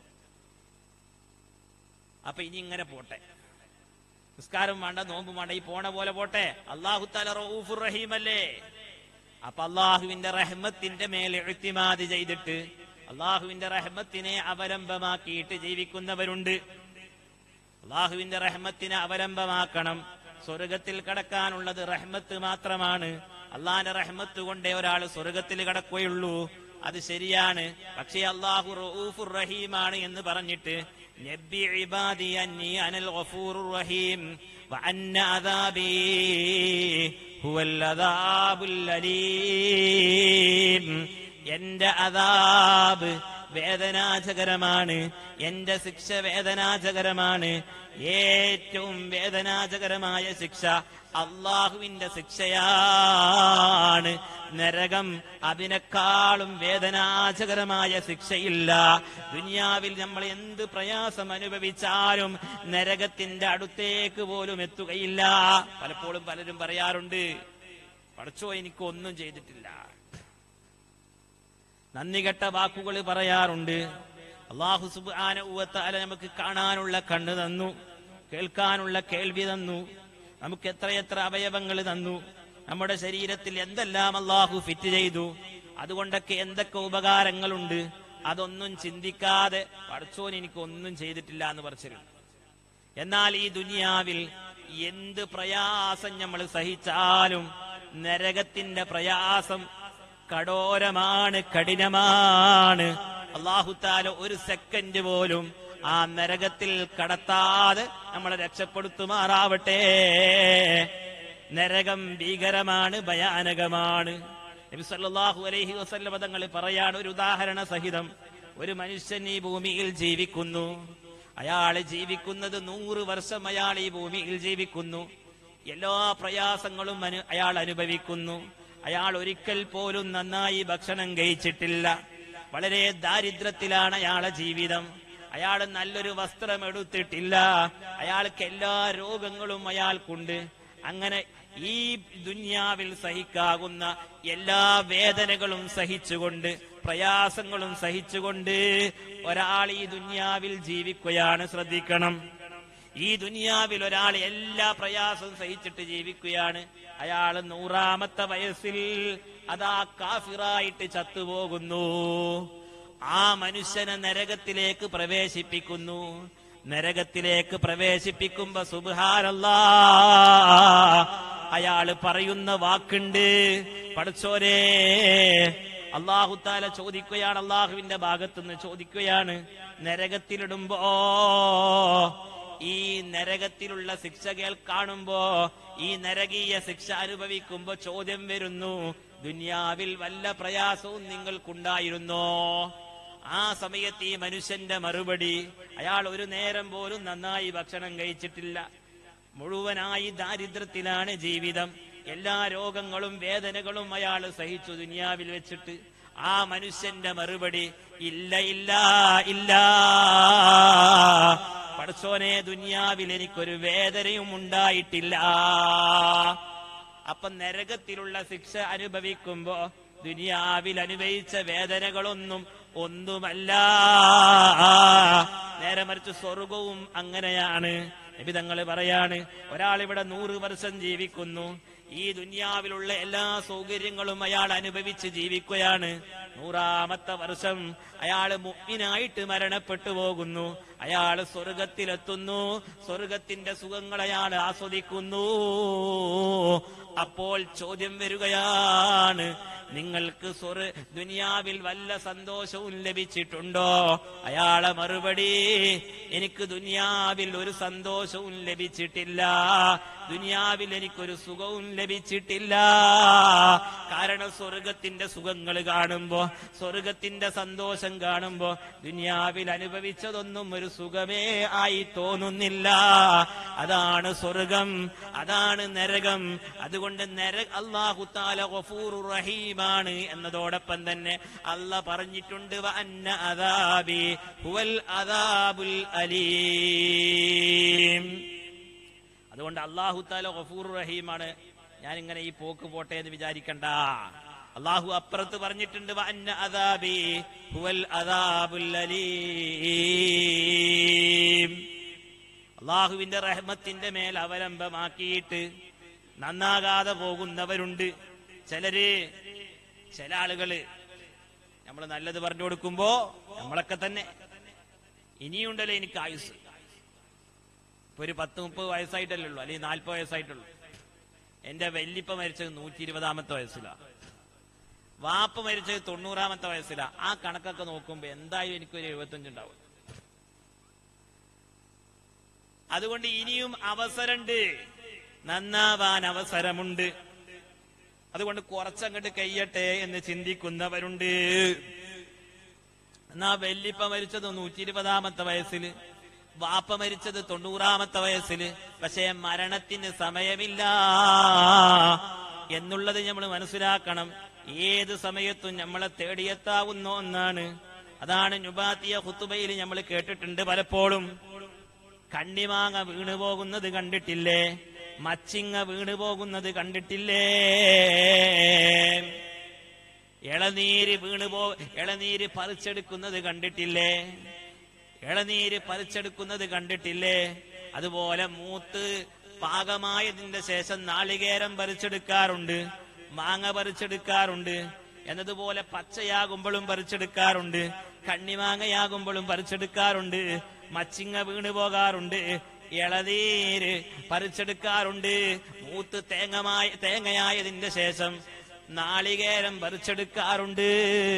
അപ്പൊ ഇനി ഇങ്ങനെ പോട്ടെ നിസ്കാരം വേണ്ട നോമ്പ് വേണ്ട ഈ പോണ പോലെ പോട്ടെ അള്ളാഹുത്താല റഊഫുർ റഹീം അല്ലേ അപ്പൊ അള്ളാഹുവിന്റെ റഹ്മത്തിന്റെ മേൽ എഴുത്തിമാതി ചെയ്തിട്ട് അള്ളാഹുവിന്റെ റഹ്മത്തിനെ അവലംബമാക്കിയിട്ട് ജീവിക്കുന്നവരുണ്ട് അള്ളാഹുവിന്റെ റഹ്മത്തിനെ അവലംബമാക്കണം സ്വർഗത്തിൽ കടക്കാനുള്ളത് റഹ്മത്ത് മാത്രമാണ് അള്ളാന്റെ റഹ്മത്ത് കൊണ്ടേ ഒരാൾ സ്വർഗത്തിൽ കടക്കുകയുള്ളൂ അത് ശരിയാണ് പക്ഷേ അള്ളാഹു റഊഫുർ റഹീമാണ് എന്ന് പറഞ്ഞിട്ട് നബ്ബി ഇബാദി അന്നി അനൽ ഗഫൂറുർ റഹീം വഅന്ന അദാബി ഹുവൽ അദാബുൽ അലീം എന്റെ അദാബ് വേദനാജകരമാണ് എന്റെ ശിക്ഷ വേദനാജകരമാണ് ഏറ്റവും വേദനാജകരമായ ശിക്ഷ അള്ളാഹുവിന്റെ ശിക്ഷയാണ് നരകം അതിനേക്കാളും വേദനാജകരമായ ശിക്ഷയില്ല ദുനിയാവിൽ നമ്മൾ എന്ത് പ്രയാസം അനുഭവിച്ചാലും നരകത്തിന്റെ അടുത്തേക്ക് പോലും എത്തുകയില്ല പലപ്പോഴും പലരും പറയാറുണ്ട് പഠിച്ചോ എനിക്ക് ഒന്നും ചെയ്തിട്ടില്ല നന്ദി കെട്ട വാക്കുകൾ പറയാറുണ്ട് അള്ളാഹു സുബാന നമുക്ക് കാണാനുള്ള കണ്ണ് തന്നു കേൾക്കാനുള്ള കേൾവി തന്നു നമുക്ക് എത്രയെത്ര അവയവങ്ങൾ തന്നു നമ്മുടെ ശരീരത്തിൽ എന്തെല്ലാം അള്ളാഹു ഫിറ്റ് ചെയ്തു അതുകൊണ്ടൊക്കെ എന്തൊക്കെ ഉപകാരങ്ങളുണ്ട് അതൊന്നും ചിന്തിക്കാതെ പഠിച്ചോൻ എനിക്ക് ഒന്നും ചെയ്തിട്ടില്ല എന്ന് പറച്ചിരുന്നു എന്നാൽ ഈ ദുനിയാവിൽ എന്ത് പ്രയാസം നമ്മൾ സഹിച്ചാലും നരകത്തിന്റെ പ്രയാസം കഠോരമാണ് കഠിനമാണ് അള്ളാഹുത്താല ഒരു സെക്കൻഡ് പോലും ആ നരകത്തിൽ കടത്താതെ നമ്മളെ രക്ഷപ്പെടുത്തുമാറാവട്ടെ നരകം ഭീകരമാണ് ഭയാനകമാണ് നബി സല്ലല്ലാഹു അലൈഹി വസല്ലം തങ്ങൾ പറയാണ് ഒരു ഉദാഹരണ സഹിതം ഒരു മനുഷ്യൻ ഈ ഭൂമിയിൽ ജീവിക്കുന്നു അയാൾ ജീവിക്കുന്നത് നൂറ് വർഷം അയാൾ ഈ ഭൂമിയിൽ ജീവിക്കുന്നു എല്ലാ പ്രയാസങ്ങളും അനു- അയാൾ അനുഭവിക്കുന്നു അയാൾ ഒരിക്കൽ പോലും നന്നായി ഭക്ഷണം കഴിച്ചിട്ടില്ല വളരെ ദാരിദ്ര്യത്തിലാണ് അയാളെ ജീവിതം അയാൾ നല്ലൊരു വസ്ത്രം എടുത്തിട്ടില്ല അയാൾക്ക് എല്ലാ രോഗങ്ങളും അയാൾക്കുണ്ട് അങ്ങനെ ഈ ദുന്യാവിൽ സഹിക്കാകുന്ന എല്ലാ വേദനകളും സഹിച്ചുകൊണ്ട് പ്രയാസങ്ങളും സഹിച്ചുകൊണ്ട് ഒരാൾ ഈ ദുന്യാവിൽ ജീവിക്കുകയാണ് ശ്രദ്ധിക്കണം ഈ ദുനിയാവിൽ ഒരാൾ എല്ലാ പ്രയാസവും സഹിച്ചിട്ട് ജീവിക്കുകയാണ് അയാൾ നൂറാമത്തെ വയസ്സിൽ അതാ കാഫിറായിട്ട് ചത്തുപോകുന്നു ആ മനുഷ്യനെ നരകത്തിലേക്ക് പ്രവേശിപ്പിക്കുന്നു നരകത്തിലേക്ക് പ്രവേശിപ്പിക്കുമ്പോ സുബാരല്ലാ അയാള് പറയുന്ന വാക്കുണ്ട് പഠിച്ചോരേ അള്ളാഹുത്താല ചോദിക്കുകയാണ് അള്ളാഹുവിന്റെ ഭാഗത്തുനിന്ന് ചോദിക്കുകയാണ് നരകത്തിലിടുമ്പോ ഈ നരകത്തിലുള്ള ശിക്ഷകൾ കാണുമ്പോ ഈ നരകീയ ശിക്ഷ അനുഭവിക്കുമ്പോ ചോദ്യം വരുന്നു ദുനിയാവിൽ വല്ല പ്രയാസവും നിങ്ങൾക്കുണ്ടായിരുന്നോ ആ സമയത്ത് ഈ മനുഷ്യന്റെ മറുപടി അയാൾ ഒരു നേരം പോലും നന്നായി ഭക്ഷണം കഴിച്ചിട്ടില്ല മുഴുവനായി ദാരിദ്ര്യത്തിലാണ് ജീവിതം എല്ലാ രോഗങ്ങളും വേദനകളും അയാൾ സഹിച്ചു ദുനിയാവിൽ വെച്ചിട്ട് ആ മനുഷ്യന്റെ മറുപടി ഇല്ല ഇല്ല ഇല്ല പടച്ചോനെ ദുനിയാവിൽ എനിക്കൊരു വേദനയും ഉണ്ടായിട്ടില്ല അപ്പൊ നരകത്തിലുള്ള ശിക്ഷ അനുഭവിക്കുമ്പോ ദുനിയാവിൽ അനുഭവിച്ച വേദനകളൊന്നും ഒന്നുമല്ല നേരെ മറിച്ച് സ്വർഗവും അങ്ങനെയാണ് നബി തങ്ങൾ പറയാണ് ഒരാൾ ഇവിടെ നൂറ് വർഷം ജീവിക്കുന്നു ഈ ദുനിയാവിലുള്ള എല്ലാ സൗകര്യങ്ങളും അയാൾ അനുഭവിച്ച് ജീവിക്കുകയാണ് നൂറാമത്തെ വർഷം അയാൾ മുഗ്മിനായിട്ട് മരണപ്പെട്ടു പോകുന്നു അയാൾ സ്വർഗത്തിലെത്തുന്നു സ്വർഗത്തിന്റെ സുഖങ്ങൾ അയാൾ ആസ്വദിക്കുന്നു അപ്പോൾ ചോദ്യം വരികയാണ് നിങ്ങൾക്ക് സ്വർ ദുനിയാവിൽ വല്ല സന്തോഷവും ലഭിച്ചിട്ടുണ്ടോ അയാളെ മറുപടി എനിക്ക് ദുനിയാവിൽ ഒരു സന്തോഷവും ലഭിച്ചിട്ടില്ല ദുനിയാവിൽ എനിക്കൊരു സുഖവും ലഭിച്ചിട്ടില്ല കാരണം സ്വർഗത്തിന്റെ സുഖങ്ങൾ കാണുമ്പോ സ്വർഗത്തിന്റെ സന്തോഷം കാണുമ്പോ ദുനിയാവിൽ അനുഭവിച്ചതൊന്നും ഒരു സുഖമേ ആയി തോന്നുന്നില്ല അതാണ് സ്വർഗം അതാണ് നരകം അതുകൊണ്ട് നര അള്ളാഹു താല ഗഫൂറുർ റഹീമാണ് എന്നതോടൊപ്പം തന്നെ അല്ല പറഞ്ഞിട്ടുണ്ട് വ അന്ന അദാബി ഹുവൽ അദാബുൽ അലീം അതുകൊണ്ട് അള്ളാഹു താല ഗഫൂർ റഹീമാണ് ഞാൻ ഇങ്ങനെ ഈ പോക്ക് പോട്ടെ എന്ന് വിചാരിക്കണ്ട അള്ളാഹു അപ്പുറത്ത് പറഞ്ഞിട്ടുണ്ട് വ അന്ന അദാബി ഹുവൽ അദാബുൽ അലീം അള്ളാഹുവിന്റെ റഹ്മത്തിന്റെ മേൽ അവലംബമാക്കിയിട്ട് നന്നാകാതെ പോകുന്നവരുണ്ട് ചിലര് ചില ആളുകള് നമ്മൾ നല്ലത് പറഞ്ഞു കൊടുക്കുമ്പോ നമ്മളൊക്കെ തന്നെ ഇനിയുണ്ടല്ലോ എനിക്ക് ആയുസ് ഇപ്പൊ ഒരു പത്ത് മുപ്പത് വയസ്സായിട്ടല്ലേ ഉള്ളൂ അല്ലെങ്കിൽ നാൽപ്പത് വയസ്സായിട്ടുള്ളൂ എന്റെ വല്യപ്പ മരിച്ചത് നൂറ്റി ഇരുപതാമത്തെ വയസ്സിലാ വാപ്പ മരിച്ചത് തൊണ്ണൂറാമത്തെ വയസ്സിലാ ആ കണക്കൊക്കെ നോക്കുമ്പോ എന്തായാലും എനിക്കൊരു എഴുപത്തഞ്ചുണ്ടാവും അതുകൊണ്ട് ഇനിയും അവസരമുണ്ട് നന്നാവാൻ അവസരമുണ്ട് അതുകൊണ്ട് കുറച്ചങ്ങോട്ട് കഴിയട്ടെ എന്ന് ചിന്തിക്കുന്നവരുണ്ട് എന്നാ വെല്ലിപ്പ മരിച്ചത് നൂറ്റി ഇരുപതാമത്തെ വയസ്സില് വാപ്പ മരിച്ചത് തൊണ്ണൂറാമത്തെ വയസ്സില് പക്ഷേ മരണത്തിന് സമയമില്ല എന്നുള്ളത് നമ്മൾ മനസ്സിലാക്കണം ഏത് സമയത്തും നമ്മളെ തേടിയെത്താവുന്ന ഒന്നാണ് അതാണ് നുബാത്തിയ ഹുത്തുബയിൽ നമ്മൾ കേട്ടിട്ടുണ്ട് പലപ്പോഴും കണ്ണിമാങ്ങ വീണു പോകുന്നത് കണ്ടിട്ടില്ലേ മച്ചിങ്ങ വീണു പോകുന്നത് കണ്ടിട്ടില്ലേ ഇളനീര് വീണു പോ ഇളനീര് പറിച്ചെടുക്കുന്നത് കണ്ടിട്ടില്ലേ ഇളനീര് പറിച്ചെടുക്കുന്നത് കണ്ടിട്ടില്ലേ അതുപോലെ മൂത്ത് പാകമായതിന്റെ ശേഷം നാളികേരം പറിച്ചെടുക്കാറുണ്ട് മാങ്ങ പറിച്ചെടുക്കാറുണ്ട് എന്നതുപോലെ പച്ചയാകുമ്പോഴും പറിച്ചെടുക്കാറുണ്ട് കണ്ണിമാങ്ങയാകുമ്പോഴും പറിച്ചെടുക്കാറുണ്ട് മച്ചിങ്ങ വീണു പോകാറുണ്ട് ഇളനീര് പറിച്ചെടുക്കാറുണ്ട് മൂത്ത് തേങ്ങമായ തേങ്ങയായതിന്റെ ശേഷം നാളികേരം പറിച്ചെടുക്കാറുണ്ട്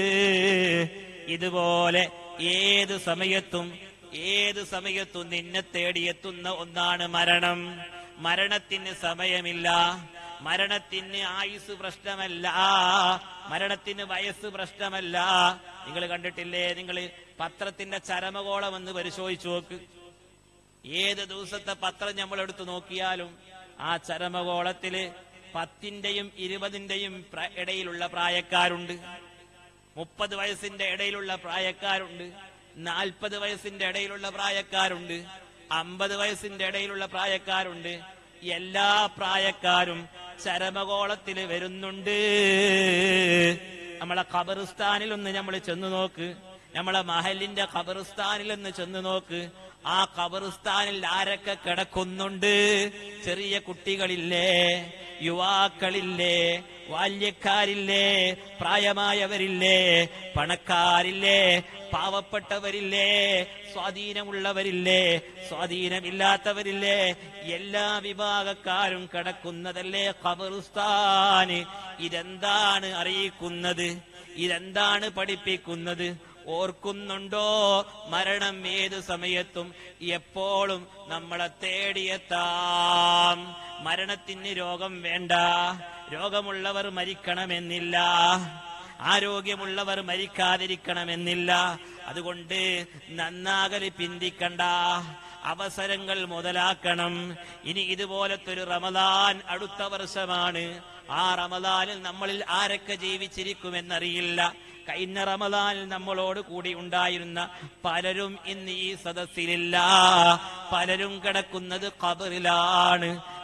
ഇതുപോലെ ഏത് സമയത്തും ഏത് സമയത്തും നിന്നെ തേടിയെത്തുന്ന ഒന്നാണ് മരണം മരണത്തിന് സമയമില്ല മരണത്തിന് ആയുസ് പ്രശ്നമല്ല മരണത്തിന് വയസ്സ് പ്രശ്നമല്ല നിങ്ങൾ കണ്ടിട്ടില്ലേ നിങ്ങൾ പത്രത്തിന്റെ ചരമകോളം എന്ന് പരിശോധിച്ചു നോക്ക് ഏത് ദിവസത്തെ പത്രം നമ്മൾ എടുത്തു നോക്കിയാലും ആ ചരമകോളത്തില് പത്തിന്റെയും ഇരുപതിന്റെയും പ്ര- ഇടയിലുള്ള പ്രായക്കാരുണ്ട് മുപ്പത് വയസ്സിന്റെ ഇടയിലുള്ള പ്രായക്കാരുണ്ട് നാൽപ്പത് വയസ്സിന്റെ ഇടയിലുള്ള പ്രായക്കാരുണ്ട് അമ്പത് വയസ്സിന്റെ ഇടയിലുള്ള പ്രായക്കാരുണ്ട് എല്ലാ പ്രായക്കാരും ചരമകോളത്തിൽ വരുന്നുണ്ട് നമ്മളെ ഖബറിസ്ഥാനിൽ ഒന്ന് നമ്മൾ ചെന്ന് നോക്ക് നമ്മളെ മഹലിന്റെ ഖബറിസ്ഥാനിൽ ഒന്ന് ചെന്ന് നോക്ക് ആ ഖബറിസ്ഥാനിൽ ആരൊക്കെ കിടക്കുന്നുണ്ട് ചെറിയ കുട്ടികളില്ലേ യുവാക്കളില്ലേ ബാല്യക്കാരില്ലേ പ്രായമായവരില്ലേ പണക്കാരില്ലേ പാവപ്പെട്ടവരില്ലേ സ്വാധീനമുള്ളവരില്ലേ സ്വാധീനമില്ലാത്തവരില്ലേ എല്ലാ വിഭാഗക്കാരും കിടക്കുന്നതല്ലേ ഖബറുസ്ഥാന് ഇതെന്താണ് അറിയിക്കുന്നത് ഇതെന്താണ് പഠിപ്പിക്കുന്നത് ഓർക്കുന്നുണ്ടോ മരണം ഏത് സമയത്തും എപ്പോഴും നമ്മളെ തേടിയെത്താം മരണത്തിന് രോഗം വേണ്ട രോഗമുള്ളവർ മരിക്കണമെന്നില്ല ആരോഗ്യമുള്ളവർ മരിക്കാതിരിക്കണമെന്നില്ല അതുകൊണ്ട് നന്നാകല് പിന്തിക്കണ്ട അവസരങ്ങൾ മുതലാക്കണം ഇനി ഇതുപോലത്തെ ഒരു റമദാൻ അടുത്ത വർഷമാണ് ആ റമദാനിൽ നമ്മളിൽ ആരൊക്കെ ജീവിച്ചിരിക്കുമെന്നറിയില്ല കഴിഞ്ഞ റമദാനിൽ നമ്മളോട് കൂടി ഉണ്ടായിരുന്ന പലരും ഇന്ന് ഈ സദസ്സിലില്ല പലരും കിടക്കുന്നത് ഖബറിലാണ്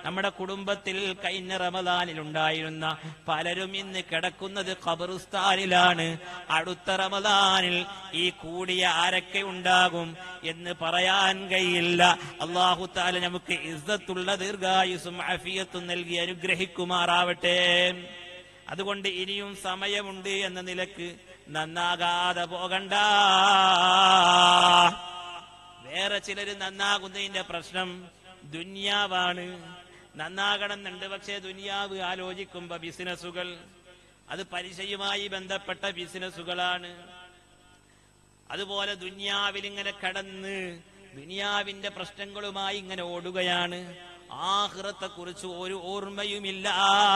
നമ്മുടെ കുടുംബത്തിൽ കഴിഞ്ഞ റമദാനിൽ ഉണ്ടായിരുന്ന പലരും ഇന്ന് കിടക്കുന്നത് ഖബറുസ്ഥാനിലാണ് അടുത്ത റമദാനിൽ ഈ കൂടിയ ആരൊക്കെ ഉണ്ടാകും എന്ന് പറയാൻ കഴിയില്ല അള്ളാഹു താല നമുക്ക് ഇസ്സത്തുള്ള ദീർഘായുസും അഫിയത്തും നൽകി അനുഗ്രഹിക്കുമാറാവട്ടെ അതുകൊണ്ട് ഇനിയും സമയമുണ്ട് എന്ന നിലക്ക് നന്നാകാതെ പോകണ്ട വേറെ ചിലര് നന്നാകുന്നതിന്റെ പ്രശ്നം ദുന്യാവാണ് നന്നാകണമെന്നുണ്ട് പക്ഷേ ദുനിയാവ് ആലോചിക്കുമ്പോ ബിസിനസ്സുകൾ അത് പലിശയുമായി ബന്ധപ്പെട്ട ബിസിനസ്സുകളാണ് അതുപോലെ ദുന്യാവിൽ ഇങ്ങനെ കടന്ന് ദുനിയാവിന്റെ പ്രശ്നങ്ങളുമായി ഇങ്ങനെ ഓടുകയാണ് ആഹ്റത്തെ കുറിച്ച് ഒരു ഓർമ്മയുമില്ല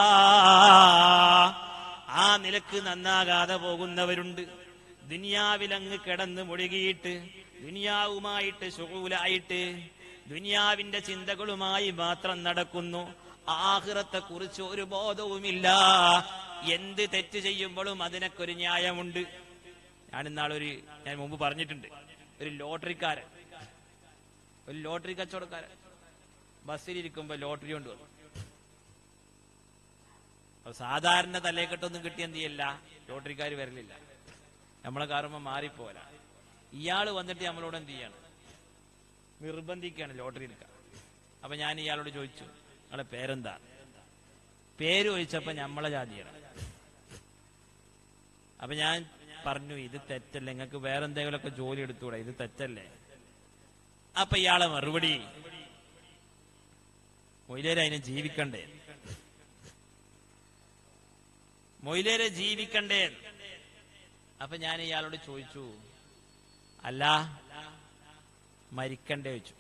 ആ നിലക്ക് നന്നാകാതെ പോകുന്നവരുണ്ട് ദുനിയാവിലങ്ങ് കിടന്ന് മുഴുകിയിട്ട് ദുനിയാവുമായിട്ട് ശുകൂലായിട്ട് ദുനിയാവിന്റെ ചിന്തകളുമായി മാത്രം നടക്കുന്നു ആഹ്റത്തെ കുറിച്ച് ഒരു ബോധവുമില്ല എന്ത് തെറ്റ് ചെയ്യുമ്പോഴും അതിനൊക്കെ ഒരു ന്യായമുണ്ട് ഞാൻ ഇന്നാളൊരു ഞാൻ മുമ്പ് പറഞ്ഞിട്ടുണ്ട് ഒരു ലോട്ടറിക്കാരൻ ഒരു ലോട്ടറി കച്ചവടക്കാരൻ ബസ്സിലിരിക്കുമ്പോ ലോട്ടറി കൊണ്ട് വന്നു അപ്പൊ സാധാരണ തലേക്കെട്ടൊന്നും കിട്ടിയ എന്ത് ചെയ്യില്ല ലോട്ടറിക്കാർ വരലില്ല നമ്മളെ കാറുമ്പോ മാറിപ്പോല ഇയാള് വന്നിട്ട് നമ്മളോട് എന്ത് ചെയ്യാണ് നിർബന്ധിക്കുകയാണ് ലോട്ടറി എടുക്കാൻ അപ്പൊ ഞാൻ ഇയാളോട് ചോദിച്ചു നിങ്ങളെ പേരെന്താ പേര് ചോദിച്ചപ്പോ നമ്മളെ ജാതിയാണ് അപ്പൊ ഞാൻ പറഞ്ഞു ഇത് തെറ്റല്ലേ നിങ്ങൾക്ക് വേറെ എന്തെങ്കിലുമൊക്കെ ജോലി എടുത്തുകൂടെ ഇത് തെറ്റല്ലേ അപ്പൊ ഇയാളെ മറുപടി മൊയിലേര് അതിനെ ജീവിക്കണ്ടേ മൊയിലേരെ ജീവിക്കണ്ടേ അപ്പൊ ഞാൻ ഇയാളോട് ചോദിച്ചു അല്ല മരിക്കണ്ടേ ചോദിച്ചു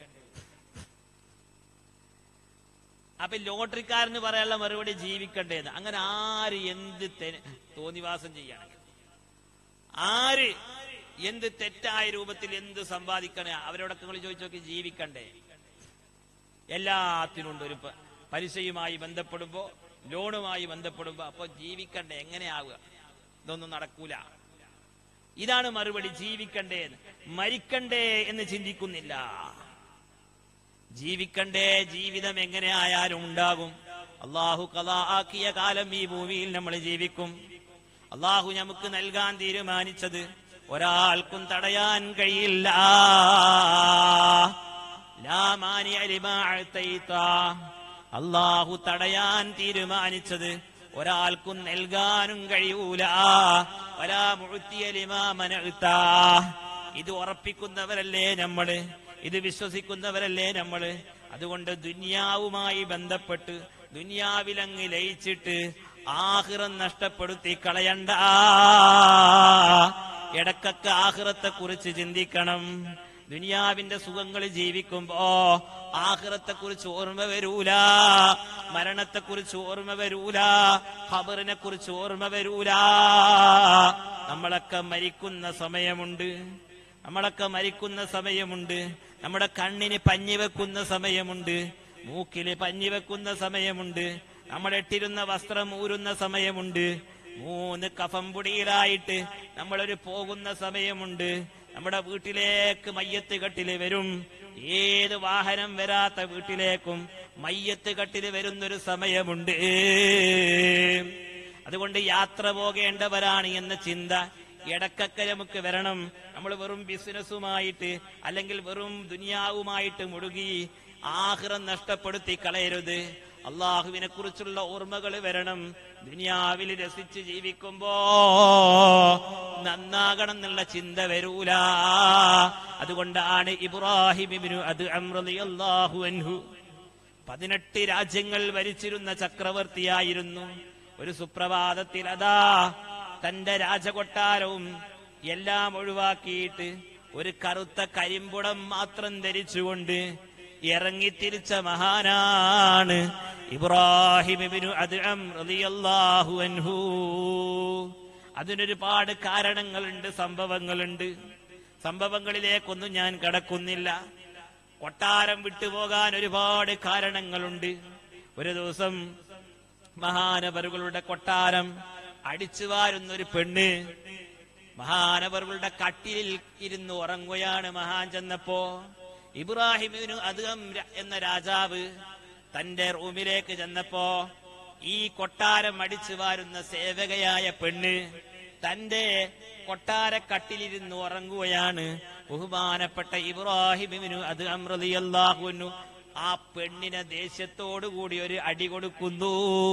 അപ്പൊ ലോട്ടറിക്കാരന് പറയാനുള്ള മറുപടി ജീവിക്കണ്ടേന്ന് അങ്ങനെ ആര് എന്ത് തെ- തോന്നിവാസം ചെയ്യണമെങ്കിൽ ആര് എന്ത് തെറ്റായ രൂപത്തിൽ എന്ത് സമ്പാദിക്കണേ അവരോടൊക്കെ നിങ്ങൾ ചോദിച്ചു നോക്കി ജീവിക്കണ്ടേ എല്ലാത്തിനും ഉണ്ട് ഒരു പ- പലിശയുമായി ബന്ധപ്പെടുമ്പോ ലോണുമായി ബന്ധപ്പെടുമ്പോ അപ്പൊ ജീവിക്കണ്ടേ എങ്ങനെയാവുക ഇതൊന്നും നടക്കൂല ഇതാണ് മറുപടി ജീവിക്കണ്ടേ എന്ന്. മരിക്കണ്ടേ എന്ന് ചിന്തിക്കുന്നില്ല ജീവിക്കണ്ടേ ജീവിതം എങ്ങനെ ആയാലും ഉണ്ടാകും അള്ളാഹു കഥ ആക്കിയ കാലം ഈ ഭൂമിയിൽ നമ്മൾ ജീവിക്കും അള്ളാഹു നമുക്ക് നൽകാൻ തീരുമാനിച്ചത് ഒരാൾക്കും തടയാൻ കഴിയില്ല ലാ മാനിഅ ലിമാ അഅ്തൈത. അള്ളാഹു തടയാൻ തീരുമാനിച്ചത് ഒരാൾക്കും നൽകാനും കഴിയൂല വലാ മുഅ്തിയ ലിമാ മനഅ്ത. ഇത് ഉറപ്പിക്കുന്നവരല്ലേ നമ്മള് ഇത് വിശ്വസിക്കുന്നവരല്ലേ നമ്മള് അതുകൊണ്ട് ദുന്യാവുമായി ബന്ധപ്പെട്ട് ദുന്യാവിലങ്ങ് ലയിച്ചിട്ട് ആഹിറം നഷ്ടപ്പെടുത്തി കളയണ്ട ഇടക്കൊക്കെ ആഹിറത്തെ കുറിച്ച് ചിന്തിക്കണം ദുനിയാവിന്റെ സുഖങ്ങൾ ജീവിക്കുമ്പോ ആഹ്റത്തെ കുറിച്ച് ഓർമ്മ വരൂല മരണത്തെ കുറിച്ച് ഓർമ്മ വരൂല ഖബറിനെ കുറിച്ച് ഓർമ്മ വരൂല നമ്മളൊക്കെ മരിക്കുന്ന സമയമുണ്ട് നമ്മളൊക്കെ മരിക്കുന്ന സമയമുണ്ട് നമ്മുടെ കണ്ണിന് പഞ്ഞി വെക്കുന്ന സമയമുണ്ട് മൂക്കില് പഞ്ഞി വെക്കുന്ന സമയമുണ്ട് നമ്മൾ ഇട്ടിരുന്ന വസ്ത്രം ഊരുന്ന സമയമുണ്ട് മൂന്ന് കഫം പൊടിയിലായിട്ട് നമ്മളൊരു പോകുന്ന സമയമുണ്ട് നമ്മുടെ വീട്ടിലേക്ക് മയ്യത്ത് കട്ടില് വരും ഏത് വാഹനം വരാത്ത വീട്ടിലേക്കും മയ്യത്ത് കട്ടില് വരുന്നൊരു സമയമുണ്ട് അതുകൊണ്ട് യാത്ര പോകേണ്ടവരാണ് എന്ന ചിന്ത ഇടക്കൊക്കെ നമുക്ക് വരണം നമ്മൾ വെറും ബിസിനസ്സുമായിട്ട് അല്ലെങ്കിൽ വെറും ദുനിയാവുമായിട്ട് മുഴുകി ആഹ്റം നഷ്ടപ്പെടുത്തി കളയരുത് അള്ളാഹുവിനെ കുറിച്ചുള്ള ഓർമ്മകൾ വരണം ദുനിയാവിൽ രസിച്ച് ജീവിക്കുമ്പോ നന്നാകണം എന്നുള്ള ചിന്ത വരൂല അതുകൊണ്ടാണ് ഇബ്രാഹിം ഇബ്നു അത് അള്ളാഹു അൻഹു പതിനെട്ട് രാജ്യങ്ങൾ ഭരിച്ചിരുന്ന ചക്രവർത്തിയായിരുന്നു ഒരു സുപ്രഭാതത്തിൽ അതാ തന്റെ രാജകൊട്ടാരവും എല്ലാം ഒഴിവാക്കിയിട്ട് ഒരു കറുത്ത കരിമ്പുടം മാത്രം ധരിച്ചുകൊണ്ട് ഇറങ്ങിത്തിരിച്ച മഹാനാണ് ഇബ്രാഹിം ഇബ്നു അദ്അം റളിയല്ലാഹു അൻഹു അതിനൊരുപാട് കാരണങ്ങളുണ്ട് സംഭവങ്ങളുണ്ട് സംഭവങ്ങളിലേക്കൊന്നും ഞാൻ കടക്കുന്നില്ല കൊട്ടാരം വിട്ടുപോകാൻ ഒരുപാട് കാരണങ്ങളുണ്ട് ഒരു ദിവസം മഹാനവറുകളുടെ കൊട്ടാരം അടിച്ചു വാരുന്ന ഒരു പെണ്ണ് മഹാനവറുകളുടെ കട്ടിലിൽ ഇരുന്ന് ഉറങ്ങുകയാണ് മഹാൻ ചെന്നപ്പോ ഇബ്രാഹിമിനു അധികം എന്ന രാജാവ് തന്റെ റൂമിലേക്ക് ചെന്നപ്പോ ഈ കൊട്ടാരം അടിച്ചു വാരുന്ന സേവകയായ പെണ്ണ് തന്റെ കൊട്ടാരക്കട്ടിലിരുന്ന് ഉറങ്ങുകയാണ് ബഹുമാനപ്പെട്ട ഇബ്രാഹിമിനു അത് അമ്രതിയല്ലാഹുന്നു ആ പെണ്ണിനെ ദേഷ്യത്തോടു കൂടി ഒരു അടി കൊടുക്കുന്നു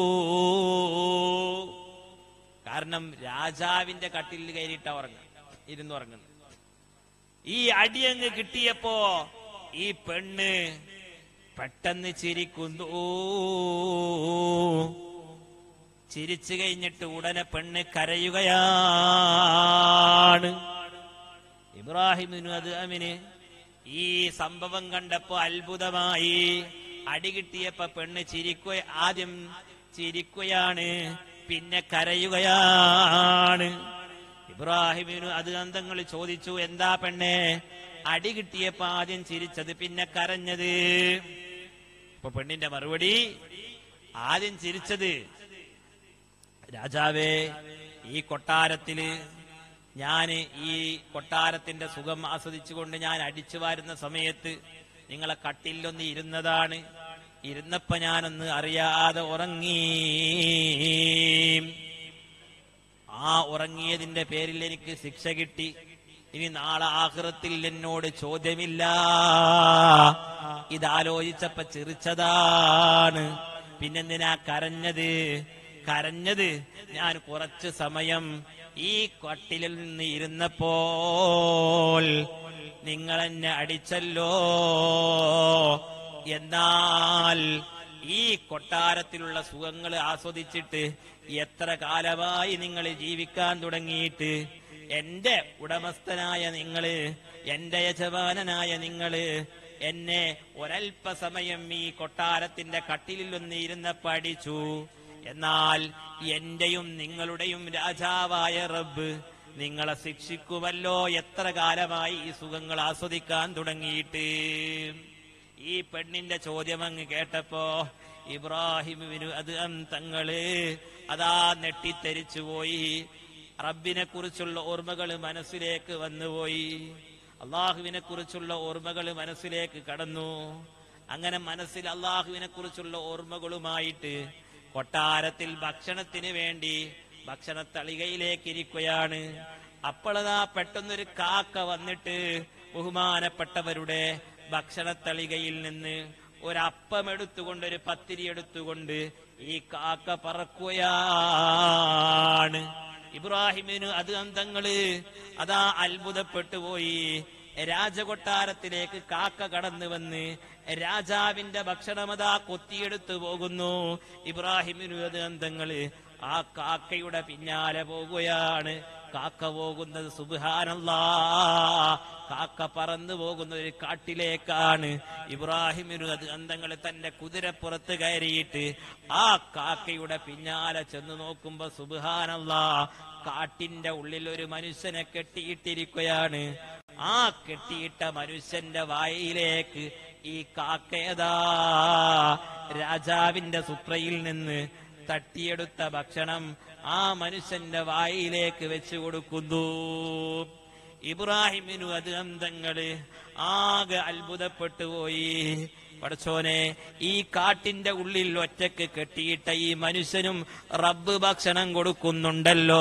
കാരണം രാജാവിന്റെ കട്ടിലിൽ കയറിയിട്ട ഉറങ്ങ ഇരുന്നുറങ്ങുന്നു ഈ അടിയങ്ങ് കിട്ടിയപ്പോ ഈ പെണ്ണ് പെട്ടെന്ന് ചിരിക്കുന്നു ചിരിച്ചു കഴിഞ്ഞിട്ട് ഉടനെ പെണ്ണ് കരയുകയാണ് ഇബ്രാഹിമിനു അത് അമിന് ഈ സംഭവം കണ്ടപ്പോ അത്ഭുതമായി അടി കിട്ടിയപ്പോ പെണ്ണ് ചിരിക്കുക ആദ്യം ചിരിക്കുകയാണ് പിന്നെ കരയുകയാണ് ഇബ്രാഹിമിനു അത് അന്തങ്ങൾ ചോദിച്ചു എന്താ പെണ്ണെ അടി കിട്ടിയപ്പോ ആദ്യം ചിരിച്ചത് പിന്നെ കരഞ്ഞത് ഇപ്പൊ പെണ്ണിന്റെ മറുപടി ആദ്യം ചിരിച്ചത് രാജാവേ ഈ കൊട്ടാരത്തില് ഞാന് ഈ കൊട്ടാരത്തിന്റെ സുഖം ആസ്വദിച്ചുകൊണ്ട് ഞാൻ അടിച്ചു വാരുന്ന സമയത്ത് നിങ്ങളെ കട്ടിലൊന്ന് ഇരുന്നതാണ് ഇരുന്നപ്പോ ഞാനൊന്ന് അറിയാതെ ഉറങ്ങി ആ ഉറങ്ങിയതിന്റെ പേരിൽ എനിക്ക് ശിക്ഷ കിട്ടി ഇനി നാളെ ആഹൃത്തിൽ എന്നോട് ചോദ്യമില്ല ഇതാലോചിച്ചപ്പോ ചിരിച്ചതാണ് പിന്നെന്തിനാ കരഞ്ഞത് കരഞ്ഞത് ഞാൻ കുറച്ചു സമയം ഈ കട്ടിലിൽ നിന്ന് ഇരുന്നപ്പോൾ നിങ്ങൾ എന്നെ അടിച്ചല്ലോ എന്നാൽ ഈ കൊട്ടാരത്തിലുള്ള സുഖങ്ങൾ ആസ്വദിച്ചിട്ട് എത്ര കാലമായി നിങ്ങൾ ജീവിക്കാൻ തുടങ്ങിയിട്ട് എന്റെ ഉടമസ്ഥനായ നിങ്ങള് എന്റെ യജമാനനായ നിങ്ങള് എന്നെ ഒരൽപ്പസമയം ഈ കൊട്ടാരത്തിന്റെ കട്ടിലിൽ ഒന്ന് ഇരുന്നപ്പോ അടിച്ചു എന്നാൽ എന്റെയും നിങ്ങളുടെയും രാജാവായ റബ്ബ് നിങ്ങളെ ശിക്ഷിക്കുമല്ലോ എത്ര കാലമായി ഈ സുഖങ്ങൾ ആസ്വദിക്കാൻ തുടങ്ങിയിട്ട് ഈ പെണ്ണിന്റെ ചോദ്യം അങ്ങ് കേട്ടപ്പോ ഇബ്രാഹിമിനു അത് തങ്ങള് അതാ നെട്ടിത്തെരിച്ചു പോയി റബ്ബിനെ കുറിച്ചുള്ള ഓർമ്മകൾ മനസ്സിലേക്ക് വന്നുപോയി അള്ളാഹുവിനെ കുറിച്ചുള്ള ഓർമ്മകൾ മനസ്സിലേക്ക് കടന്നു അങ്ങനെ മനസ്സിൽ അള്ളാഹുവിനെ കുറിച്ചുള്ള ഓർമ്മകളുമായിട്ട് കൊട്ടാരത്തിൽ ഭക്ഷണത്തിന് വേണ്ടി ഭക്ഷണത്തളികയിലേക്ക് ഇരിക്കുകയാണ് അപ്പോഴതാ പെട്ടെന്നൊരു കാക്ക വന്നിട്ട് ബഹുമാനപ്പെട്ടവരുടെ ഭക്ഷണത്തളികയിൽ നിന്ന് ഒരപ്പം എടുത്തുകൊണ്ട് ഒരു പത്തിരി എടുത്തുകൊണ്ട് ഈ കാക്ക പറക്കുകയാണ് ഇബ്രാഹിമിന് അത് അന്തങ്ങള് അതാ അത്ഭുതപ്പെട്ടു പോയി രാജകൊട്ടാരത്തിലേക്ക് കാക്ക കടന്നു വന്ന് രാജാവിന്റെ ഭക്ഷണമതാ കൊത്തിയെടുത്തു പോകുന്നു ഇബ്രാഹിമിനു അത് അന്തങ്ങള് ആ കാക്കയുടെ പിന്നാലെ പോകുകയാണ് കാക്ക പോകുന്നത് സുബാനല്ലാ കാക്ക പറന്നു പോകുന്ന ഒരു കാട്ടിലേക്കാണ് ഇബ്രാഹിമിനു അത് അന്തങ്ങൾ തന്റെ കുതിരപ്പുറത്ത് കയറിയിട്ട് ആ കാക്കയുടെ പിന്നാലെ ചെന്ന് നോക്കുമ്പോ സുബാനല്ലാ കാട്ടിന്റെ ഉള്ളിൽ ഒരു മനുഷ്യനെ കെട്ടിയിട്ടിരിക്കുകയാണ് ആ കെട്ടിയിട്ട മനുഷ്യന്റെ വായിലേക്ക് ഈ കാക്കയതാ രാജാവിന്റെ സുപ്രയിൽ നിന്ന് തട്ടിയെടുത്ത ഭക്ഷണം ആ മനുഷ്യന്റെ വായിലേക്ക് വെച്ചു കൊടുക്കുന്നു ഇബ്രാഹിമിനു അത് അന്തങ്ങള് ആകെ അത്ഭുതപ്പെട്ടു പോയി പടച്ചോനെ ഈ കാട്ടിന്റെ ഉള്ളിൽ ഒറ്റക്ക് കെട്ടിയിട്ട ഈ മനുഷ്യനും റബ്ബ് ഭക്ഷണം കൊടുക്കുന്നുണ്ടല്ലോ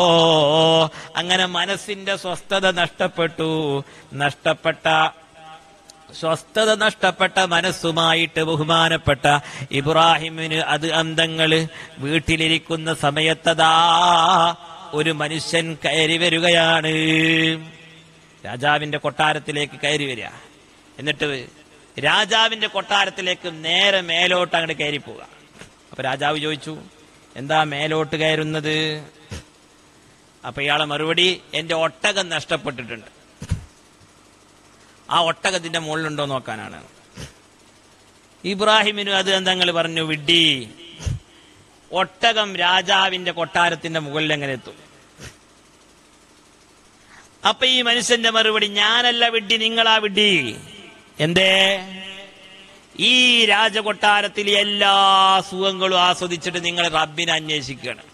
അങ്ങനെ മനസ്സിന്റെ സ്വസ്ഥത നഷ്ടപ്പെട്ടു നഷ്ടപ്പെട്ട സ്വസ്ഥത നഷ്ടപ്പെട്ട മനസ്സുമായിട്ട് ബഹുമാനപ്പെട്ട ഇബ്രാഹിമിന് അത് അന്തങ്ങള് വീട്ടിലിരിക്കുന്ന സമയത്തതാ ഒരു മനുഷ്യൻ കയറി വരികയാണ് രാജാവിന്റെ കൊട്ടാരത്തിലേക്ക് കയറി വരിക എന്നിട്ട് രാജാവിന്റെ കൊട്ടാരത്തിലേക്ക് നേരെ മേലോട്ട് അങ്ങോട്ട് കയറി പോവുക അപ്പൊ രാജാവ് ചോദിച്ചു എന്താ മേലോട്ട് കയറുന്നത് അപ്പൊ ഇയാളെ മറുപടി എന്റെ ഒട്ടകം നഷ്ടപ്പെട്ടിട്ടുണ്ട് ആ ഒട്ടകത്തിന്റെ മുകളിലുണ്ടോ നോക്കാനാണ് ഇബ്രാഹിമിനും അത് എന്തെങ്ങൾ പറഞ്ഞു വിഡ്ഡി ഒട്ടകം രാജാവിന്റെ കൊട്ടാരത്തിന്റെ മുകളിൽ എങ്ങനെ എത്തും അപ്പൊ ഈ മനുഷ്യന്റെ മറുപടി ഞാനല്ല വിഡ്ഡി നിങ്ങളാ വിഡ്ഡി എന്തേ ഈ രാജകൊട്ടാരത്തിൽ എല്ലാ സുഖങ്ങളും ആസ്വദിച്ചിട്ട് നിങ്ങൾ റബ്ബിനെ അന്വേഷിക്കുകയാണ്